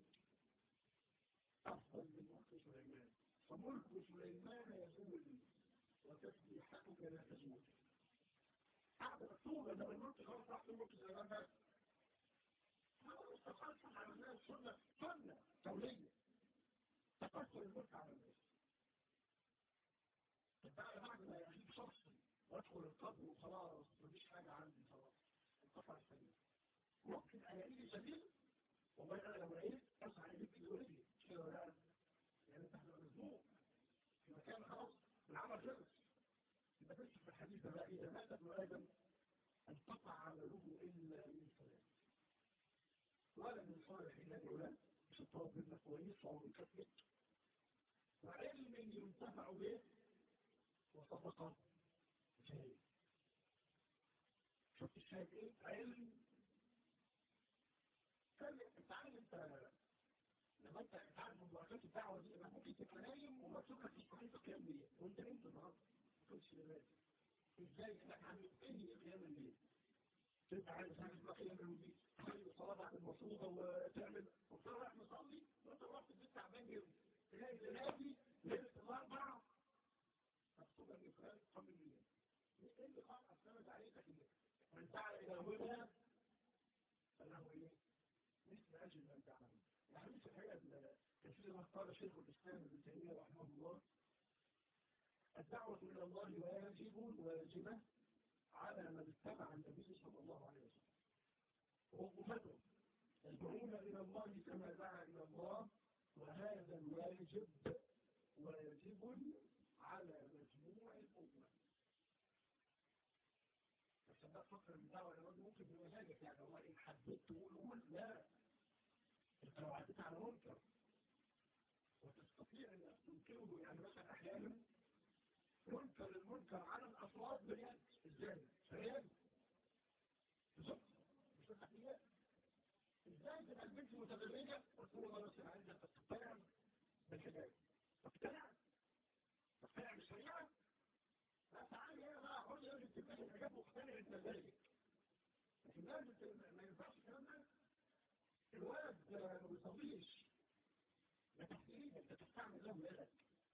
أفضل من ملك سليمان فملك سليمان يزول وتسبيحتك لا تزول هذا مكتوب أن الملك خلاص راح ملك سليمان بس هذا استقلت على الناس سنة سنة دولية تقصر الملك على الناس بعد بعد ما يجيب شخصي وادخل القبر وخلاص مفيش حاجة عندي خلاص القطع السليم ممكن ألاقيه سليم والله أنا لو لقيت أسعى إليك بورجلي كده ولا يعني أنت هتبقى مزنوق في مكان خلاص العمل خلص يبقى تمسك في الحديث ده إذا مات ابن آدم انقطع عمله إلا من ثلاث ولا من صالح الذي لا مش الطواب منك كويس وعمر كثير وعلم ينتفع به وصدقة جاهل شفت الشاهد ايه علم كان انت عارف انت لما انت تعرف مباركات الدعوه دي انك ممكن تبقى نايم ومكتوب لك في صحيفه قيام الليل وانت نمت النهارده ما كنتش دلوقتي ازاي انك عامل ايه قيام الليل تبقى عايز تعمل بقى قيام الليل تخلي الصلاه بعد المفروضه وتعمل وتروح مصلي وانت رحت البيت تعبان جدا تلاقي دلوقتي ليله الاربعه مكتوبه ان فلان قام الليل ايه اللي قام اعتمد عليك كده من دعا الى هدى فله ايه مثل اجل من تعمل يعني مثل الحقيقه كثير ما قال شيخ الاسلام ابن تيميه رحمه الله الدعوه الى الله واجب واجبه على من اتبع النبي صلى الله عليه وسلم وقفته يدعون الى الله كما دعا الى الله وهذا الواجب واجب على مجموع الامه بس ده فكر الدعوة لما ممكن بمزاجك يعني والله إن حبيت تقول قول لا أنت لو عديت على منكر وتستطيع أن تنكره يعني مثلا أحيانا ينكر المنكر على الأفراد باليد إزاي؟ فيد بالظبط مش الحقيقة إزاي تبقى البنت متدرجة وتقول والله بس أنا عايزة تقتنع بالحجاب تقتنع تقتنع بالشريعة لا تعالي هنا بقى حر يجب تبقى الحاجات مختلفة بمزاجك لكن لازم ما ينفعش الكلام ده الولد ما بيصليش ما تحتاج انت تستعمل له يدك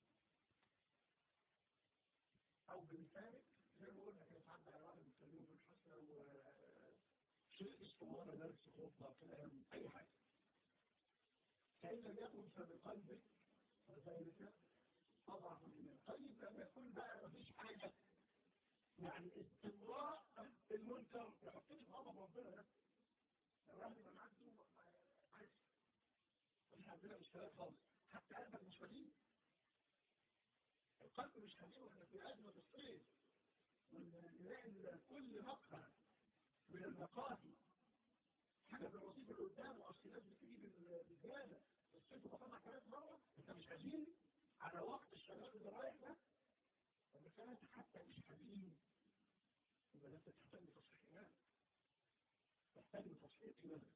او بلسانك زي ما قلنا كده ساعات على واحد بيتكلموا في الحسنة و شيء اسمه وانا درس خطبة كلام اي حاجة فإن لم يكن فبقلبك وذلك أضعف الإيمان طيب لما يكون بقى مفيش حاجة يعني استمراء المنكر يحطني في غضب ربنا ده لو واحد يبقى معاك دوب عايز مش عندنا مشكلات خالص حتى قلبك مش مدين القلب مش حديد واحنا في أزمة الصيف ونلاقي كل مقطع من المقاهي حاجة بالرصيف اللي قدامه أصل الناس بتجيب الرجالة بس انتوا بطلع كلام مرة انت مش حزين على وقت الشباب اللي رايح ده بس انت حتى مش حزين يبقى انت تحتاج لتصحيح ايمانك تحتاج لتصحيح ايمانك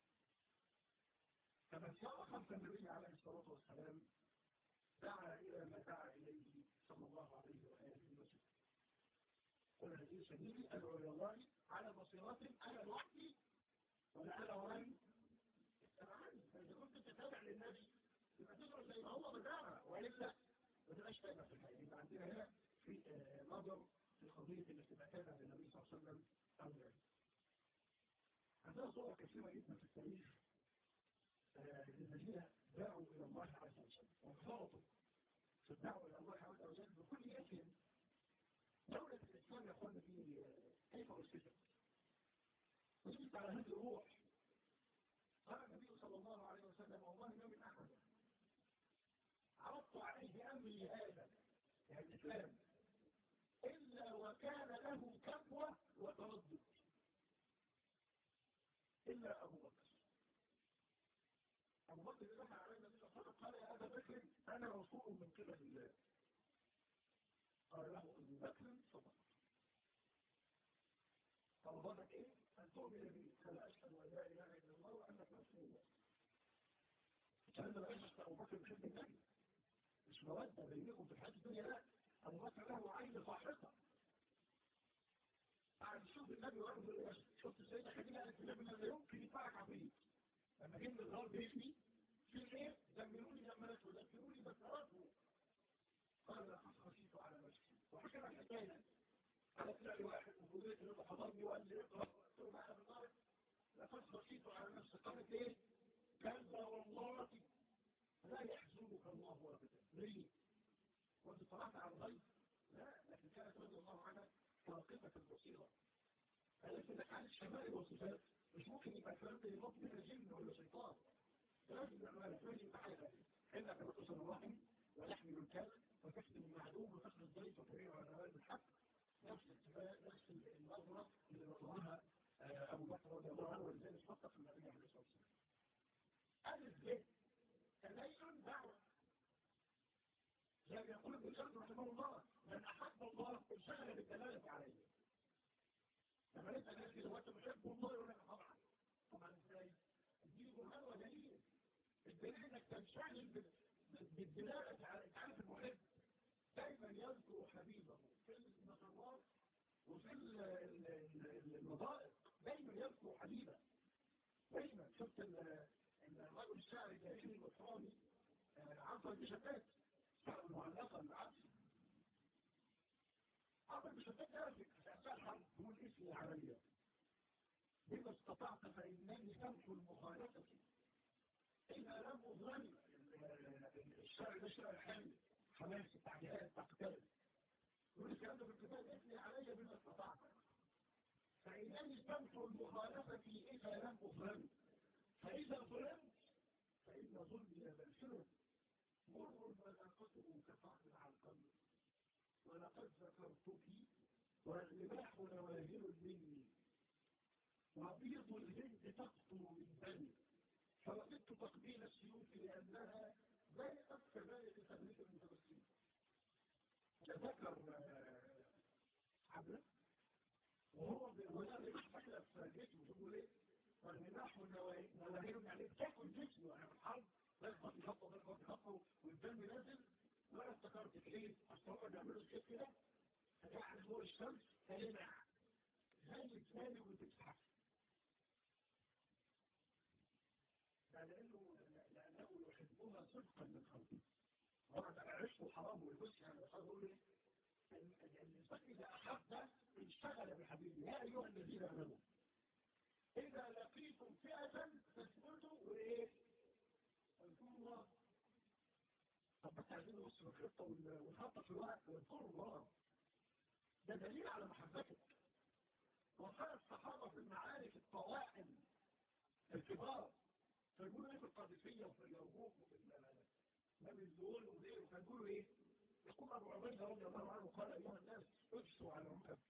فمن سار خلف النبي عليه الصلاة والسلام دعا إلى ما دعا إليه صلى الله عليه وآله وسلم قل هذه سبيلي أدعو إلى الله على بصيرات أنا لوحدي ولا أنا ومن اتبعني فإذا كنت تتابع للنبي يبقى تدرس زي ما هو بدعنا وإلا ما تبقاش تابع في الحقيقة يبقى عندنا هنا في نظر في قضية الاتباع تابع للنبي صلى الله عليه وسلم أو لا عندنا صور كثيرة جدا في التاريخ الذين دعوا إلى الله عز وجل وانخرطوا في الدعوة إلى الله عز وجل بكل اسم دولة الإسلام يا أخوانا في كيف أسست وجدت على هذه الروح قال النبي صلى الله عليه وسلم والله ما من أحد عرضت عليه أمري هذا يعني الإسلام إلا وكان له كبوة وتردد إلا أبو بكر أبو بكر دخل على النبي صلى الله عليه وسلم قال يا أبا بكر أنا رسول من قبل الله قال له أبو بكر صدق طلبتك إيه؟ أن تؤمن بي فلا أشهد أن لا إله إلا الله وأنك رسول الله كان لا يشهد أبو بكر بحب النبي مش مودة بينكم في الحياة الدنيا لا أبو بكر له عين صاحبة بعد شوف النبي وأخذ شفت السيدة خديجة قالت النبي لا يمكن يدفعك عفريت لما جيت الغار باسمي في ايه دمروني دمرته دمروني دمرته قال لقد خشيت على نفسي وحكم الحكايه على فعل واحد من قضيه اللي حضرني وقال لي اقرا قلت له معايا بالنار لقد خشيت على نفسي قالت ايه كلا والله لا يحزنك الله ابدا ليه وانت طلعت على الغيب لا لكن كانت رضي الله عنها واقفه البصيره قالت لك عن الشمال والصفات مش ممكن يبقى الكلام ده ينط منها جن ولا شيطان لازم نعمل لازم بحاجه انك بتصل الرحم ويحمل الكلب وتخدم المعدوم وتخدم الضيف وتبيع على نوال الحق نفس الاتفاق نفس النظرة اللي نظرها أبو بكر رضي الله عنه ولذلك فقط النبي عليه الصلاة والسلام. ألف ب تدين دعوة زي ما يقول ابن سعد رحمه الله من أحب الله انشغل بالدلالة عليه لما نسأل الناس كده وانت بتحب الله يقول لك طبعا طبعا ازاي؟ اديني برهان ودليل الدليل انك تنشغل بالدلالة على انت عارف المحب دايما يذكر حبيبه في المسارات وفي المضائق دايما يذكر حبيبه دايما شفت الرجل الشاعر الجاهلي الوصراني عصر بشتات المعلقة العبس عصر بشتات ذلك سأسأل تقول اسمي عليا بما استطعت فإنني تمحو المخالفة إذا لم أظلم الشارع ده شارع حامل حماس التعديلات تقتل يقول الكلام ده في الكتاب اسمي علي بما استطعت فإنني تمحو المخالفة إذا لم أظلم فإذا ظلمت فإن ظلمي بأسره مر ملاقته كفعل على القلب ولقد ذكرتك والرماح نواهل مني وبيض الهند تقطر من دمي فوجدت تقبيل السيوف لأنها ضيقت كذلك تملك المتبسمين تذكر عبد وهو ولا يحتكر في جسمه تقول ايه والرماح والنواهل يعني بتاكل جسمه يعني في الحرب ضغط يخطه ضغط يخطه والدم نازل وانا افتكرت ليه اصل هو بيعملوا الشيء كده فجاء على نور الشمس فلمع زي الثاني وتسحب لأنه لأنه يحبها صدقا من قلبه وقد عشق حرام والبس يعني بس أقول إيه الإنسان إذا أحب انشغل بحبيبه يا أيها الذين آمنوا إذا لقيتم فئة فاثبتوا وإيه؟ واذكروا الله طب بس عايزين نبص في الخطة والخطة في الوقت واذكروا الله ده دليل على محبتك وقال الصحابة في المعارك الطوائم الكبار فيقولوا ايه في القادسية وفي اليرموك وفي نبي الزول وغيره فيقولوا ايه يقول ابو عبيدة رضي الله عنه قال ايها الناس اجسوا على ركب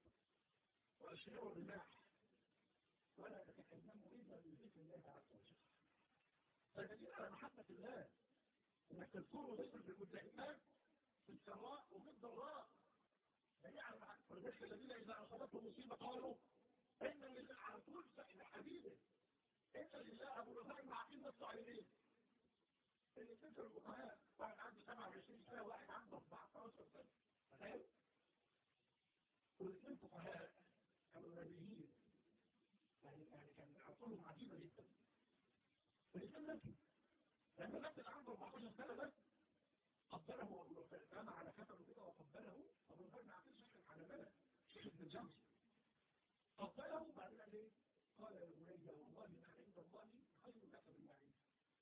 وأشعروا بالناح ولا تتكلموا إلا بذكر الله عز وجل فدليل على محبة الله انك تذكره ذكر في المتهمات في السراء وفي الضراء دليل على محبة ولذلك الذين إذا أصابتهم مصيبة قالوا إن لله على طول إلى حبيبه إن لله أبو رفاع مع قيمة الصعيدين اللي تذكر الفقهاء واحد عنده 27 سنة واحد عنده 14 سنة تخيل والاثنين فقهاء كانوا نبيين يعني يعني كان عقولهم عجيبة جدا والاثنين نبي لما النبي اللي عنده 14 سنة ده قبله أبو رفاع قام على كتبه كده وقبله أبو رفاع ما عرفش يشرح على بلد شيخ ابن الجمس قبله بعد قال ايه؟ قال يا بني والله ما عند الله خير لك من معين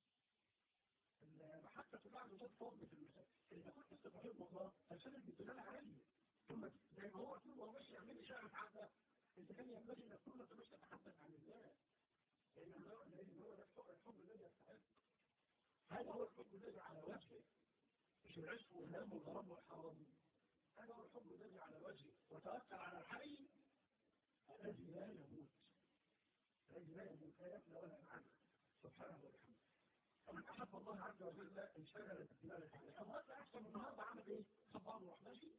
حتى في بعض ذات فضل في المساء إذا كنت تستفيد الله فالسنة بالدلال عليه ثم زي ما هو طول هو ماشي يعمل إشارة حتى إذا كان ينبغي أن كل ما مش تتحدث عن الله لأن هو لأن هو ده الحب الذي يستحق هذا هو الحب الذي على وجهه مش العشق والهم والغرام والحرام هذا هو الحب الذي على وجهه وتوكل على الحي الذي لا يموت الذي لا يموت لا يفنى ولا ينعم سبحانه وبحمده فمن أحب الله عز وجل انشغل بالدلالة عليه الله أحسن النهارده عمل إيه؟ خبار وحمشي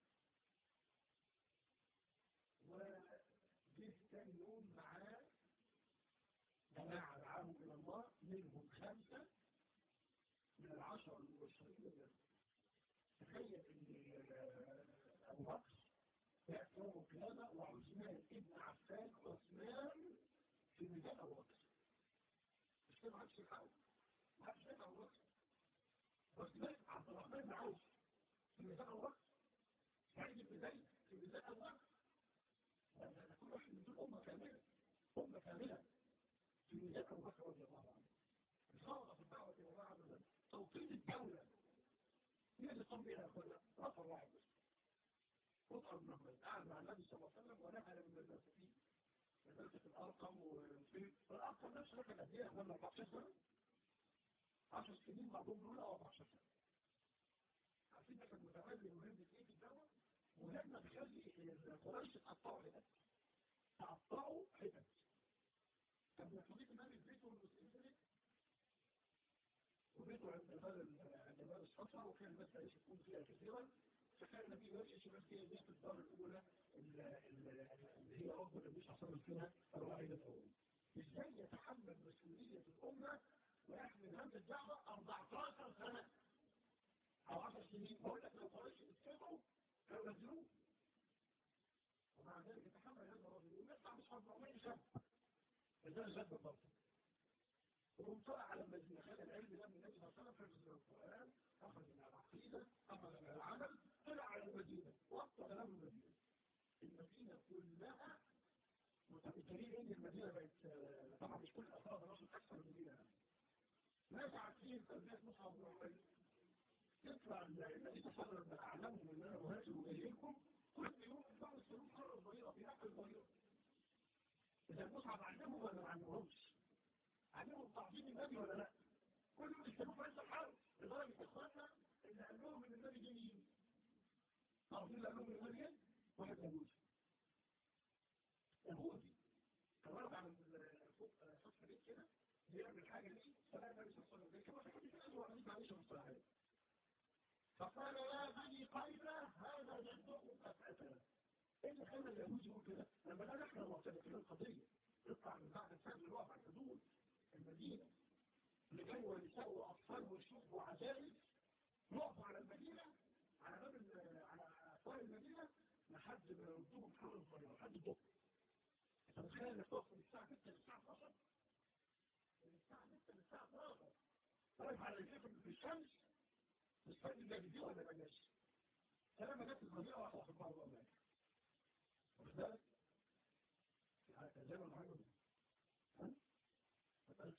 وجه تاني يوم معاه جماعة دعاهم إلى الله منهم خمسة من العشر المبشرين تخيل إن أبو بكر يأتي يوم القيامة وعثمان ابن عفان عثمان في ميزان أبو بكر مش كده ما حدش يحاول ما حدش يفهم أبو بكر عثمان عبد الرحمن بن عوف في ميزان أبو بكر سعيد بن زيد في ميزان أبو بكر كل واحد من دول أمة كاملة أمة كاملة في ميزان أبو بكر رضي الله عنه الخاضة في الدعوة إلى الله عز وجل توطيد الدولة هي اللي قام بها أخوانا رفع واحد بس وطأ بن أحمد قعد مع النبي صلى الله عليه وسلم ونقل من المساكين مدرسة الأرقم وفي الأرقم نفسه لك قد إيه أخوانا 14 سنة 10 سنين بعضهم دول أو 14 سنة عارفين ده كان متولي مهمة إيه في الدعوة؟ مهمة تخلي قريش تقطعوا حتت تقطعوا حتت كان بيحطيك النبي في بيته والمسلمين وبيته عند باب عند باب السفر وكان الناس يشكون فيها كثيرا فكان النبي يمشي بس هي بيت الدار الاولى اللي هي افضل النبي صلى الله عليه وسلم فيها الواحده الاولى ازاي يتحمل مسؤوليه الامه ويحمل هم الدعوه 14 سنه او 10 سنين بقول لك لو قريش اتفقوا كانوا نزلوه ومع ذلك يتحمل هذا الرجل ويطلع مش 400 شاب فده الجد برضه وهم طلع على المدينة خد العلم ده من النبي صلى الله عليه وسلم حفظ القرآن أخذ من العقيدة أخذ من العمل طلع على المدينة وقت كلام المدينة المدينة كلها الدليل ان المدينة بقت طبعا مش كل أفراد الرسل أكثر المدينة ناس عارفين تنبيه مصعب بن عمير يطلع الذي تصرف بأعلامهم ان انا مهاجر اليكم كل يوم يطلعوا السلوك قرة صغيرة في نفس الصغيرة إذا مصعب علمهم ولا ما علمهمش علمهم تعظيم النبي ولا لا كل يوم يستمعوا في عز الحرب لدرجة إخواتنا إن قال لهم إن النبي جاي مين تعرفين اللي قال لهم النبي جاي واحد يهودي يهودي كان واقف على سطح بيت كده بيعمل حاجة دي فلا النبي صلى الله عليه وسلم كما في حديث الأول وحديث معلش مصطلحين فقال يا بني قيلة هذا جدكم قد قتل ايه اللي خلى اليهود يقول كده لما قال احنا معترفين القضيه يطلع من بعد الفجر الوقف على الحدود المدينه اللي كانوا نساء واطفال وشيوخ وعجائز يقفوا على المدينه على باب على اسوار المدينه لحد ما يردوهم حول الطريق لحد الظهر انت متخيل انك تقف من الساعه 6 للساعه 12 من الساعه 6 للساعه 12 واقف على رجليك في الشمس مستني ده دي ولا بلاش فلما جت الضريعه واحده في بعض الاماكن واخد بالك زي ما العمل ها ما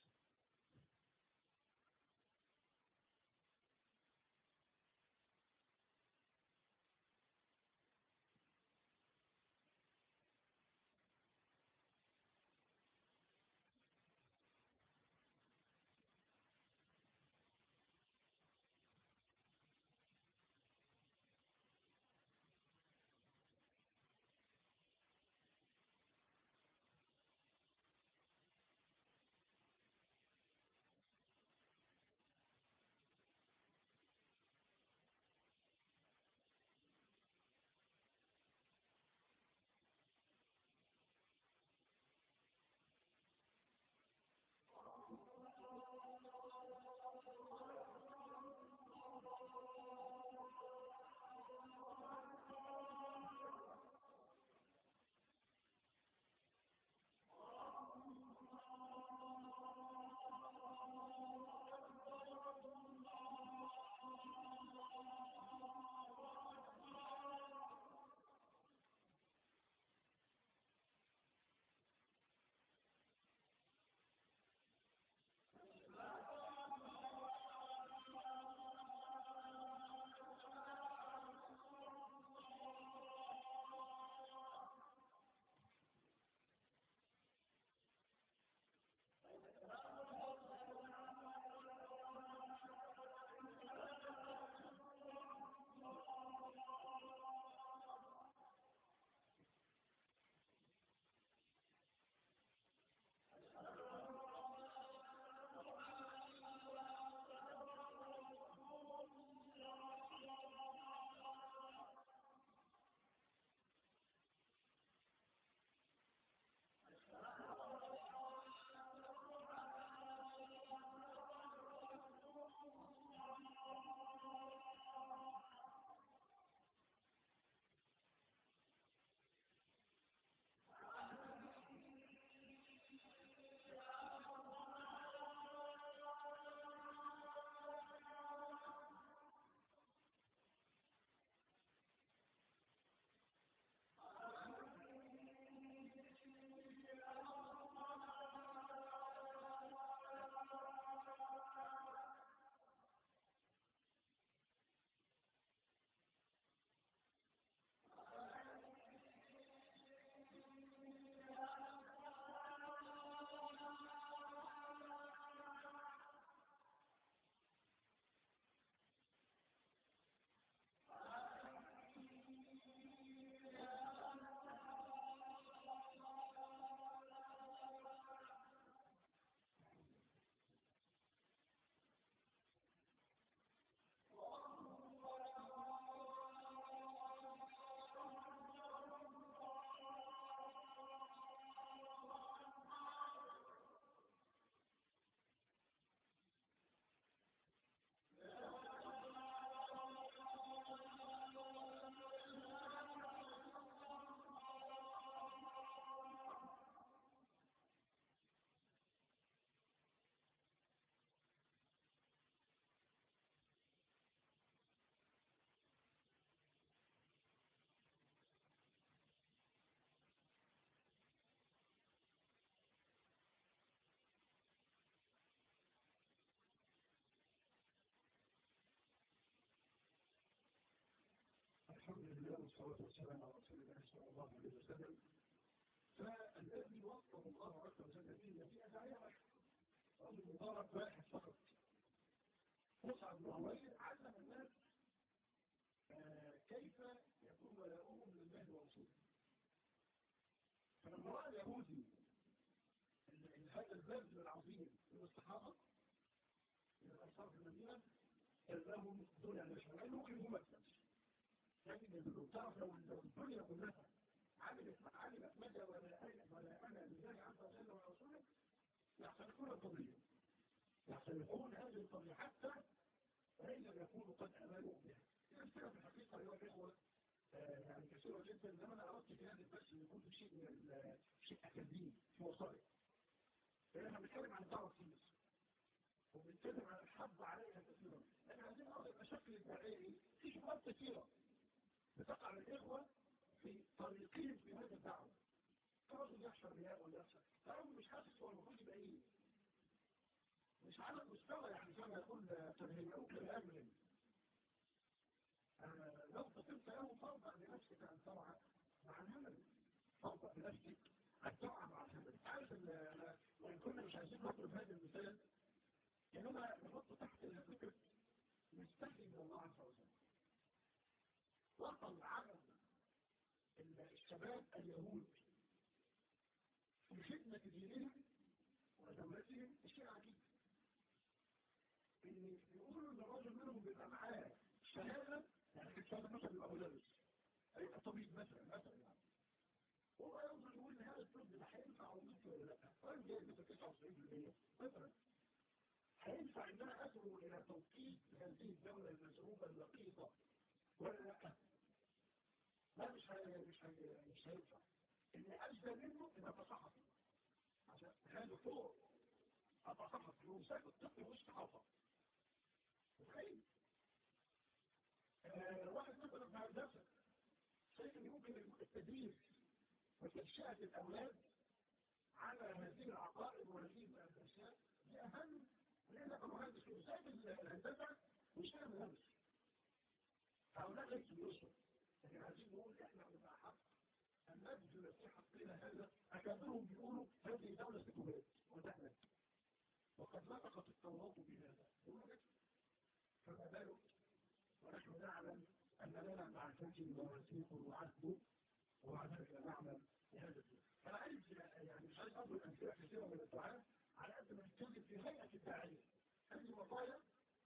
والصلاة والسلام على رسول الله صلى الله عليه وسلم فالذي وفق الله عز وجل به في أدعية رجل مبارك واحد فقط مصعب بن عمير علم الناس كيف يكون ولاؤهم لله ورسوله فلما رأى اليهودي هذا البذل العظيم من الصحابة من الأنصار في المدينة قال لهم دون أن يشعروا أنه ممكن هم أكثر لكن لو تعرف لو الدنيا كلها عملت عملت مدى ولا ولا أنا لله عز وجل ورسوله يحترقون القضية يحترقون هذه القضية حتى وإن لم يكونوا قد أمنوا بها الأمثلة في الحقيقة أيها الإخوة يعني كثيرة جدا لما أنا أردت في هذا البحث أن يكون في شيء من شيء أكاديمي في وسائل لأننا بنتكلم عن الدعوة في مصر وبنتكلم عن الحظ عليها كثيرا لأن عايزين نعرف المشاكل الداعية في شبهات كثيرة بتقع للإخوة في طريقين في هذا الدعوة كرجل يخشى الرياء ولا يخشى فهو مش حاسس هو المفروض يبقى إيه مش على المستوى يعني زي ما يقول تبهيئوك لأمن لو قسمت له فرضا لنفسك أن ترعى مع الهمل فرضا لنفسك أن ترعى مع الهمل عارف وإن كنا مش عايزين نضرب هذا المثال إنما نحط تحت الفكر نستحي من الله عز وجل وصل عدد الشباب اليهود في خدمة دينهم ودولتهم الشيء عجيب إن يقولوا إن الرجل منهم بيبقى معاه شهادة يعني في الشهادة مثلا يبقى مدرس هيبقى طبيب مثلا مثلا يعني هو ينظر يقول إن هذا الطب ده هينفع وممكن ولا لا راجل جاي مثلا 99% مثلا هينفع إن أنا أدعو إلى توقيت هذه الدولة المزعومة اللقيطة ولا لا؟ لا مش هي مش هي مش هينفع إن أجزى منه إن أبقى صحفي عشان هذا فوق أبقى صحفي ومساك الطفل مش صحافة متخيل؟ واحد مثلا في هندسة شايف إن ممكن التدريس وتنشئة الأولاد على هذه العقائد وهذه الأشياء دي أهم لأنك مهندس وسائل الهندسة وشيء مهندس هؤلاء ليسوا بيوصل لكن عايزين نقول إحنا بنبقى حق أن نبذل في حقنا هذا أكابرهم بيقولوا هذه دولة ستبات ودهلت وقد نطقت التوراة بهذا فما بالك ونحن نعلم أن لنا مع الفجر ووثيق وعهد ومع ذلك نعمل بهذا الدين فأنا عايز يعني مش عايز أضرب أمثلة كثيرة من الدعاء على قد ما نتكلم في هيئة الداعية هذه وصايا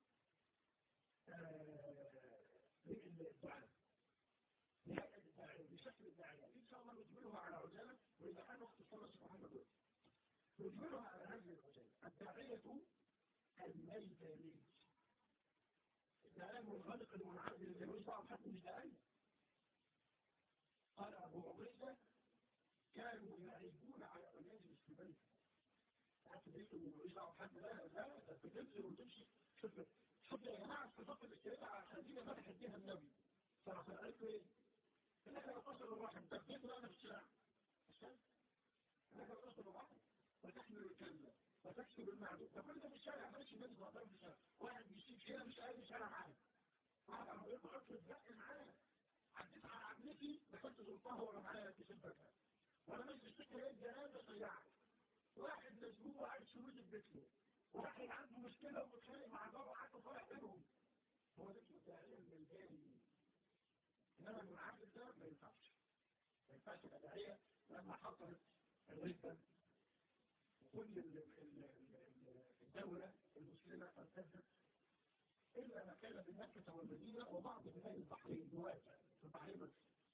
للدعاء لهيئة الداعية لشكل الداعية إن شاء الله نجملها على عجالة وإذا كان وقت الصلاة سبحانه وتعالى نجملها على هذه العجالة الداعية الميدانية الداعية منغلق المنعزل اللي مش بعض حد مش داعية قال أبو عبيدة كانوا يعيبون على من يجلس في بيته حتى بيته مش دعوه بحد لا لا ده بتنزل وتمشي شوف شوف يا جماعه الصفات الاشتراك خلينا فتحت بيها النبي صراحه قالت له ايه؟ ان احنا نتصل الرحم ده بيت انا في الشارع عشان ان احنا نتصل الرحم وتحمل الكلمه وتكسب المعدوم ده كل ده في الشارع ماشي الناس معترف في الشارع واحد بيشيل هنا مش قادر الشارع معاه واحد عم يقعد في الزق معاه عديت على عمتي دخلت زرتها وانا معايا في سبتها وانا ماشي السكه هي الجنازه ضيعت واحد مسبوق وعايز شروط بيته واحد عنده مشكلة ومتخانق مع بابا حتى صالح بينهم هو ده اسمه تعليم الميداني انما المنعزل ده ما ينفعش ما ينفعش يبقى داعية لما حصلت الردة وكل الدولة المسلمة ارتدت إلا ما كان بمكة والمدينة وبعض بلاد البحرين دلوقتي في البحرين بس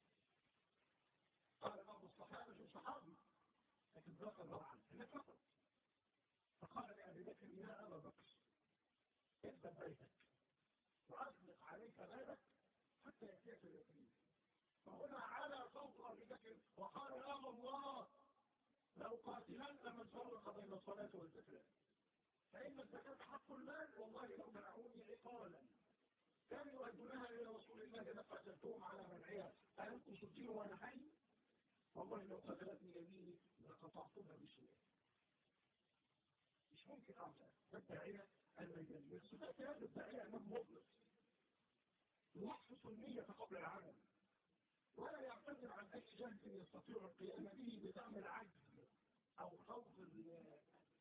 قال بعض الصحابة مش صحابي لكن ذكر طبعا هناك فقط فقال لأبي بكر يا أبا بكر اذهب بيتك وأغلق عليك بابك حتى يأتيك اليقين فهنا على صوت أبي بكر وقال يا الله لو قاتلن من فرق بين الصلاة والزكاة فإن الزكاة حق المال والله لو منعوني عقالا كانوا يؤدونها إلى رسول الله لقتلتهم على منعها ألم أصدقه وأنا حي والله لو قتلتني يميني لقطعتها بسوء مش ممكن أعطى الداعية الميدانية الصفات هذا الداعية أمام مخلص يحفظ النية قبل العمل ولا يعتذر عن أي جهد يستطيع القيام به بدعم العجز أو خوف الرياء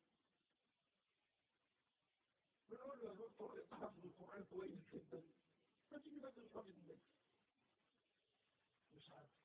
بنقول له يا دكتور انت حافظ القرآن كويس جدا ما تيجي بس الراجل منك مش عارف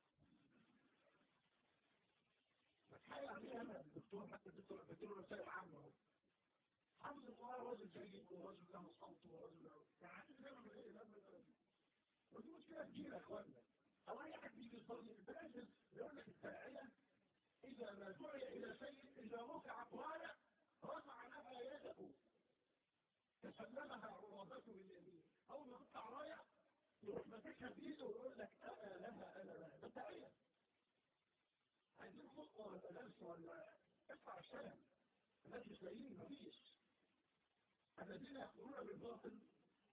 بتحايل عليه انا الدكتور حتى الدكتور بديله رسائل عامة اهو حافظ القرآن راجل جيد وراجل له صوت وراجل له يعني عايز نعمل ايه لا ودي مشكلة كبيرة يا اخوانا او اي حد يجي يصلي بلازم يقول لك الداعية اذا ما دعي الى شيء اذا رفعت راية رفع لها يده تسلمها عروضته باليمين اول ما تطلع راية يروح ماسكها بايده ويقول لك انا لها انا لها ده الداعية عايزين خطوة ولا درس ولا ادفع السلام الناس مش لاقيين مفيش الذين يأخذون بالباطل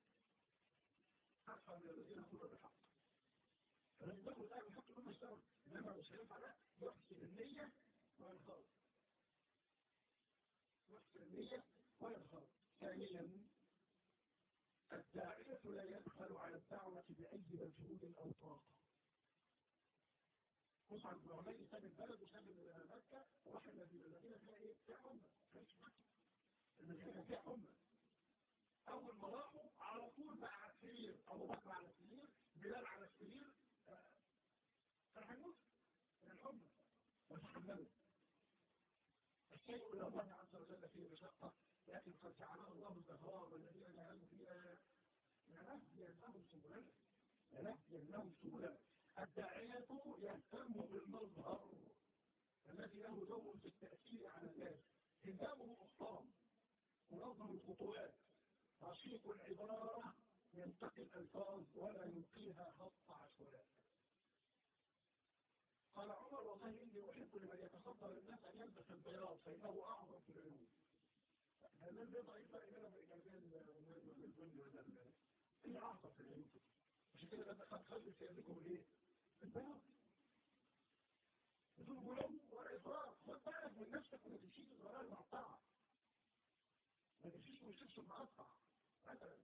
أكثر من الذين يأخذون بالحق فلن تأخذ الآن بالحق كل مستوى إنما مش هينفع لا يحسن النية وينخاف يحسن النية وينخاف ثانيا الداعية لا يدخل على الدعوة بأي مجهود أو طاقة مصعب بن عمير ساب البلد وساب مكة وراح المدينة المدينة فيها ايه؟ فيها أمة المدينة فيها أمة أول ما راحوا على طول بقى على السرير أبو بكر على السرير بلال على السرير فرحموت من الحمى وتحملوا الشيء إلى الله عز وجل فيه مشقة لكن قد جعله الله الزهراء والذين جعلوا فيها لنهدي لهم سبلنا لنهدي لهم سبلنا الداعية يهتم بالمظهر الذي له دور في التأثير على الناس هندامه محترم منظم الخطوات رشيق العبارة ينتقي الألفاظ ولا يلقيها خط عشوائي قال عمر والله إني أحب لمن يتصدر الناس أن يلبس البياض فإنه أعظم في العلوم هذا البيض أي فرق بينه وبين البن ولا هي أعظم في العلوم عشان كده لما قد خلي سيدكم الإيه؟ البياض بدون غلو وإفراط خد بالك من نفسك وما تمشيش الغرار مقطعة ما تمشيش وشبش مقطع مثلا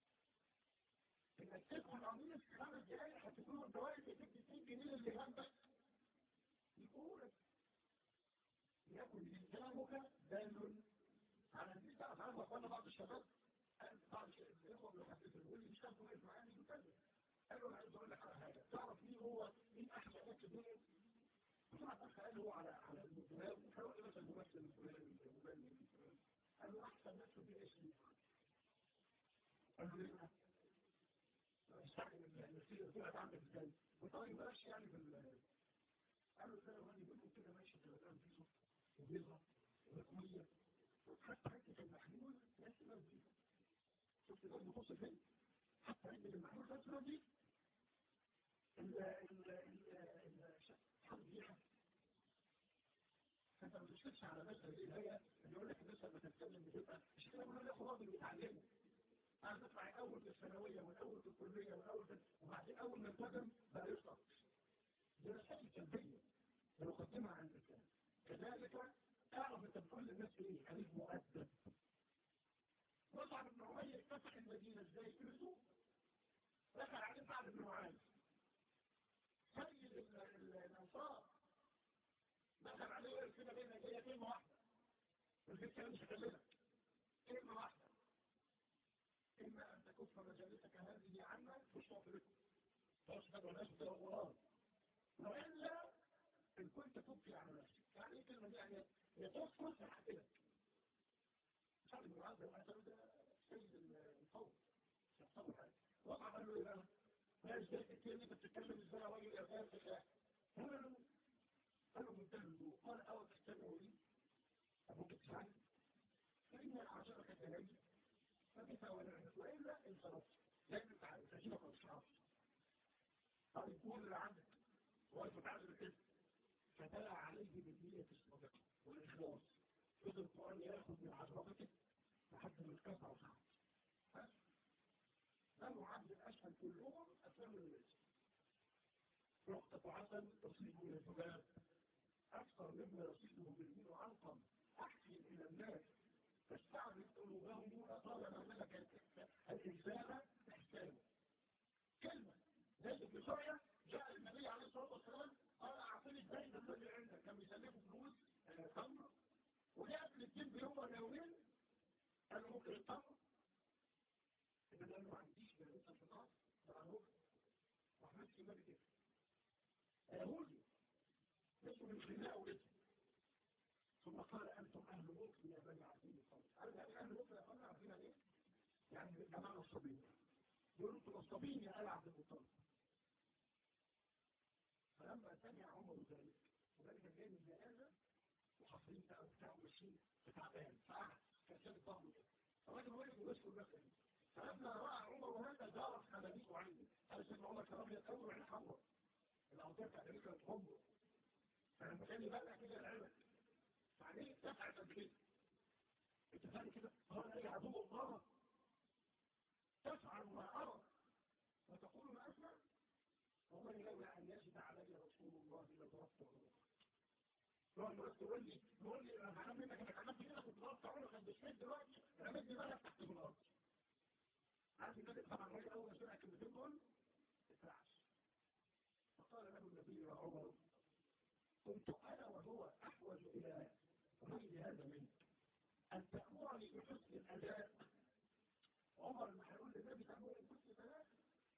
انك تدخل عميل في خمس دقايق هتكون الجوائز تدي 2 جنيه اللي جنبك يقول يكن إنسانك دال على الناس أفعال وأخوانا بعض الشباب بعض الإخوة اللي حدثوا يقول لي مش كان واقف معايا مكلم قال له أنا عايز أقول لك على حاجة تعرف مين هو مين أحسن ناس في الدنيا؟ طبعا الأخ قال هو على على المدرب وحاول مثلا الممثل الفلاني المغني الفلاني قال له أحسن ناس في الدنيا اسمه قال له ليه؟ استعمل النتيجة طلعت عندك ازاي؟ وطيب بلاش يعني في قالوا ازاي الراجل بيقول كده ماشي في الكلام فيه وبيضغط ورقمية حتى حتة المحلول ناس دي شفت ده بتوص فين؟ حتى حتة المحلول ناس دي ال ال ال الحرب فانت ما تشكتش على مثل الهيئة اللي يقول لك الناس لما تتكلم بتبقى مش كده بقول لك راجل بيتعلموا انا تطلع الاول في الثانويه والاول في الكليه والاول في وبعدين اول ما التزم بقى يسقط دي رسائل التربيه بنقدمها عن الإسلام كذلك اعرف انت بتقول للناس ايه خليك مؤدب مصعب بن عمير فتح المدينه ازاي في السوق دخل عليه سعد بن معاذ سيد الانصار دخل عليه وقف كده بين هي كلمه واحده والبيت كان مش هكلمك كلمه واحده اما ان تكف مجالسك هذه عنا تشرف لكم تشهد الناس بالغرام والا ان كنت تبقي على نفسك يعني ايه كلمه دي يعني يتوفر في حقك سعد بن معاذ ده سيد القوم يحصل حاجه وقع قال له ايه بقى؟ لا ازاي تتكلم انت بتتكلم ازاي يا راجل يا فارس يا قال له قال له منتهى الهدوء قال او تستمعوا لي ابوك تسعد فان اعجبك كلامي فكيف ونعمت والا انصرفت لان انت عارف تجيبك وانصرفت قال كل اللي عندك وقت تعزل الكذب فتلا عليه بالنية الصادقة والإخلاص فضل القرآن ياخد من عجربته لحد ما اتكسر وصعد بنو عبد الأشهر كلهم أسلموا للإسلام نقطة عسل تصيب للذباب أكثر مما يصيبه بالمين علقم أحسن إلى الناس تستعمل قلوبهم طالما ملكت الإنسان إحسانه كلمة لازم بسرعة جاء النبي عليه الصلاة والسلام قال أعطني الدين الذي عندك كان بيسلفه فلوس تمر وجاء في الاثنين بيوم ولا يومين قال له ممكن التمر إذا قال له ما عنديش ده لسه في النار ده أنا ممكن وأحمد في النبي كده يهودي اسمه من خلاء ولسه ثم قال أنتم أهل ملك يا بني عبدين الصالح قال يعني أهل ملك يا بني عبدين إيه؟ يعني بالجماعة الصبيين يقولوا انتم نصابين يا آل عبد المطلب فلما سمع عمر ذلك وذلك جاي من جنازة وحاصلين بقى بتاعه ماشيين تعبان فقعد كان شاد الظهر كده الراجل وقف ويشكر نفسه فلما راى عمر هذا دارت حنانيته عنده قال سيدنا عمر كان ابيض قوي وعين حمراء الاوتار بتاعت النبي كانت حمراء فلما كان يبلع كده العلم فعليه دفعت قد كده انت فاهم كده؟ قال يا عدو الله تفعل ما أرى وتقول ما أسمع والله لولا أن يجد علي رسول الله لضربت عنقك لو أنه بس تقول لي تقول لي أنا هعمل منك أنك عملت كده كنت ضربت عنقك بشميت دلوقتي رميت دماغك تحت في الأرض عارف النبي طبعا الراجل أول ما سمع الكلمتين دول اترعش فقال له النبي يا عمر كنت أنا وهو أحوج إلى غير هذا منك أن تأمرني بحسن الأداء عمر لما هيقول للنبي تأمرني بحسن الأداء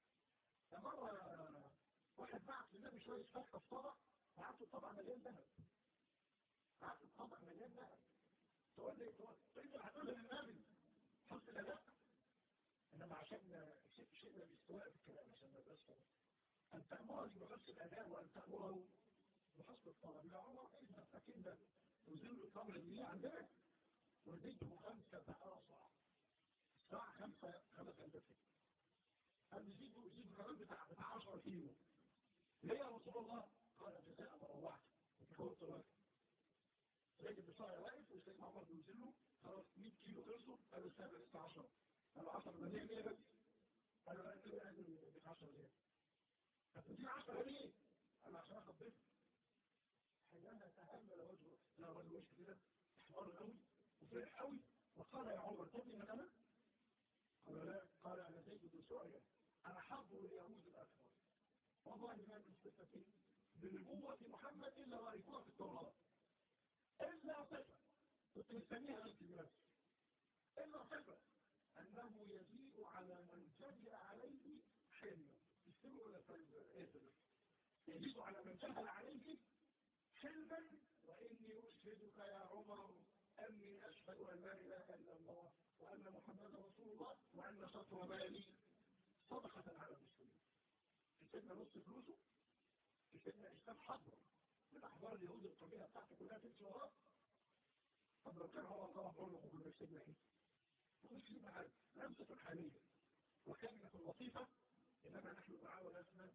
مرة واحد بعت للنبي شوية فاكهة في طبق بعته الطبق مليان ذهب بعته الطبق مليان ذهب تقول لي تقول انت هتقول للنبي حسن الأداء انما عشان شيء شيء باستواء في الكلام عشان ما يبقاش أن تأمرني بحسن الأداء وأن تأمره بحسن الطلب يا عمر إذا فكنا نزل الطمر اللي عندنا وزيته خمسة أرصع الساعة خمسة خمسة ألف قال يزيدوا يزيدوا كمان بتاع بتاع 10 كيلو ليه يا رسول الله؟ قال جزاء ما روحت وتحوط الوقت زيد البصارة واقف وسيدنا عمر بينزل له خلاص 100 كيلو خلصوا قال له السابع لسه 10 قال له 10 ما ليه ليه بس؟ قال له لا كده لازم ب 10 زيادة طب دي 10 ليه؟ قال له عشان اخد بيت حينما تهمل وجهه لا وجه وجه كده احمر قوي وفرح قوي وقال يا عمر تبني مكانك؟ قال لا قال انا زيد بن سعية انا حظ اليهود الاكبر والله ما مستفيد بنبوة محمد الا وارثوها في التوراة الا صفة كنت مستنيها انت بنفسي الا صفة انه يزيد على من جهل عليه حلما يستمعوا ولا فايدة يزيد على من جهل عليه حلما واني اشهدك يا عمر اني اشهد ان لا اله الا الله وأن محمد رسول الله وأن شطر مالي صدقة على المسلمين كسبنا نص فلوسه كسبنا إسلام حضر من أحبار اليهود القبيلة بتاعته كلها تمشي وراه طب لو كان هو طبعا بقول له كنا كسبنا إيه؟ مش كسبنا حاجة لمسة حالية وكلمة لطيفة إنما نحن نتعاون اسمنا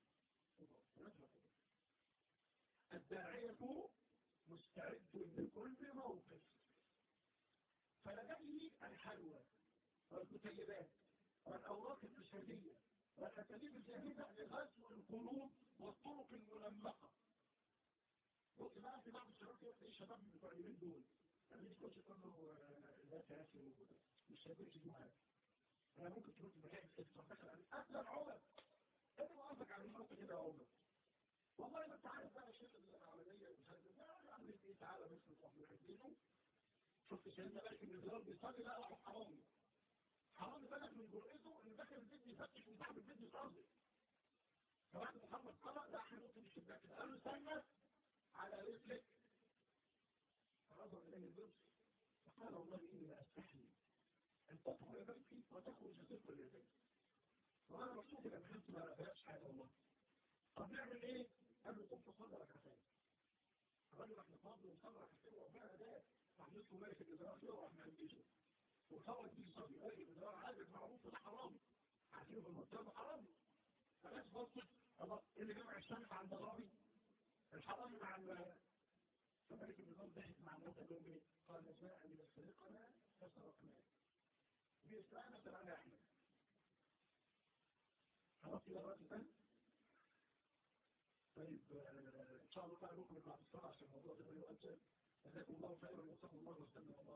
الداعية مستعد لكل موقف فلديه الحلوى والكتيبات والأوراق الإرشادية والأساليب الجاهزة لغزو القلوب والطرق الملمقة بص بقى في بعض الشباب كده تلاقي شباب من بتوع اليومين دول ما بيدخلش يقول له لا تأثير مش هيقولش دي معاك أنا ممكن تروح مكان تدخل دخل على أسلم عمر أنت قصدك على المنطقة كده يا عمر والله ما أنت عارف بقى الشيخ العملية مش عارف لا عملت إيه تعالى بس نروح نحدده شفت سيدنا مالك بن دينار بيصلي لا راح حرامي حرامي بالك من جرأته انه داخل البيت يفتش من صاحب البيت يصلي فبعد محمد طلع ده احنا نقطة الشباك قال له استنى على رجلك فنظر اليه اللبس فقال والله اني لا استحي ان تدخل بيتي وتخرج صفر اليدين وانا مكتوب الى محمد ما بلاش حاجه والله طب نعمل ايه؟ قال له قم تصلي ركعتين الراجل راح يصلي وصلى ركعتين وربنا ده فحدثه ملك الإدراء فيه وراح مهندسه وخرج بيه صبي ملك الإدراء عادل معروف ده حرامي عارفين في المنطقة حرامي فناس بصت الله اللي جمع الشمس عند الرابي الحرامي مع ال فملك النظام ضحك مع الموتى الأمي قال جاء من سرقنا فسرقناه بيستعانة سرعنا احنا خلاص إلى الوقت ده طيب إن شاء الله تعالى نكمل بعد الصلاة عشان الموضوع ده يؤجل جزاكم الله خيرا وصلى الله وسلم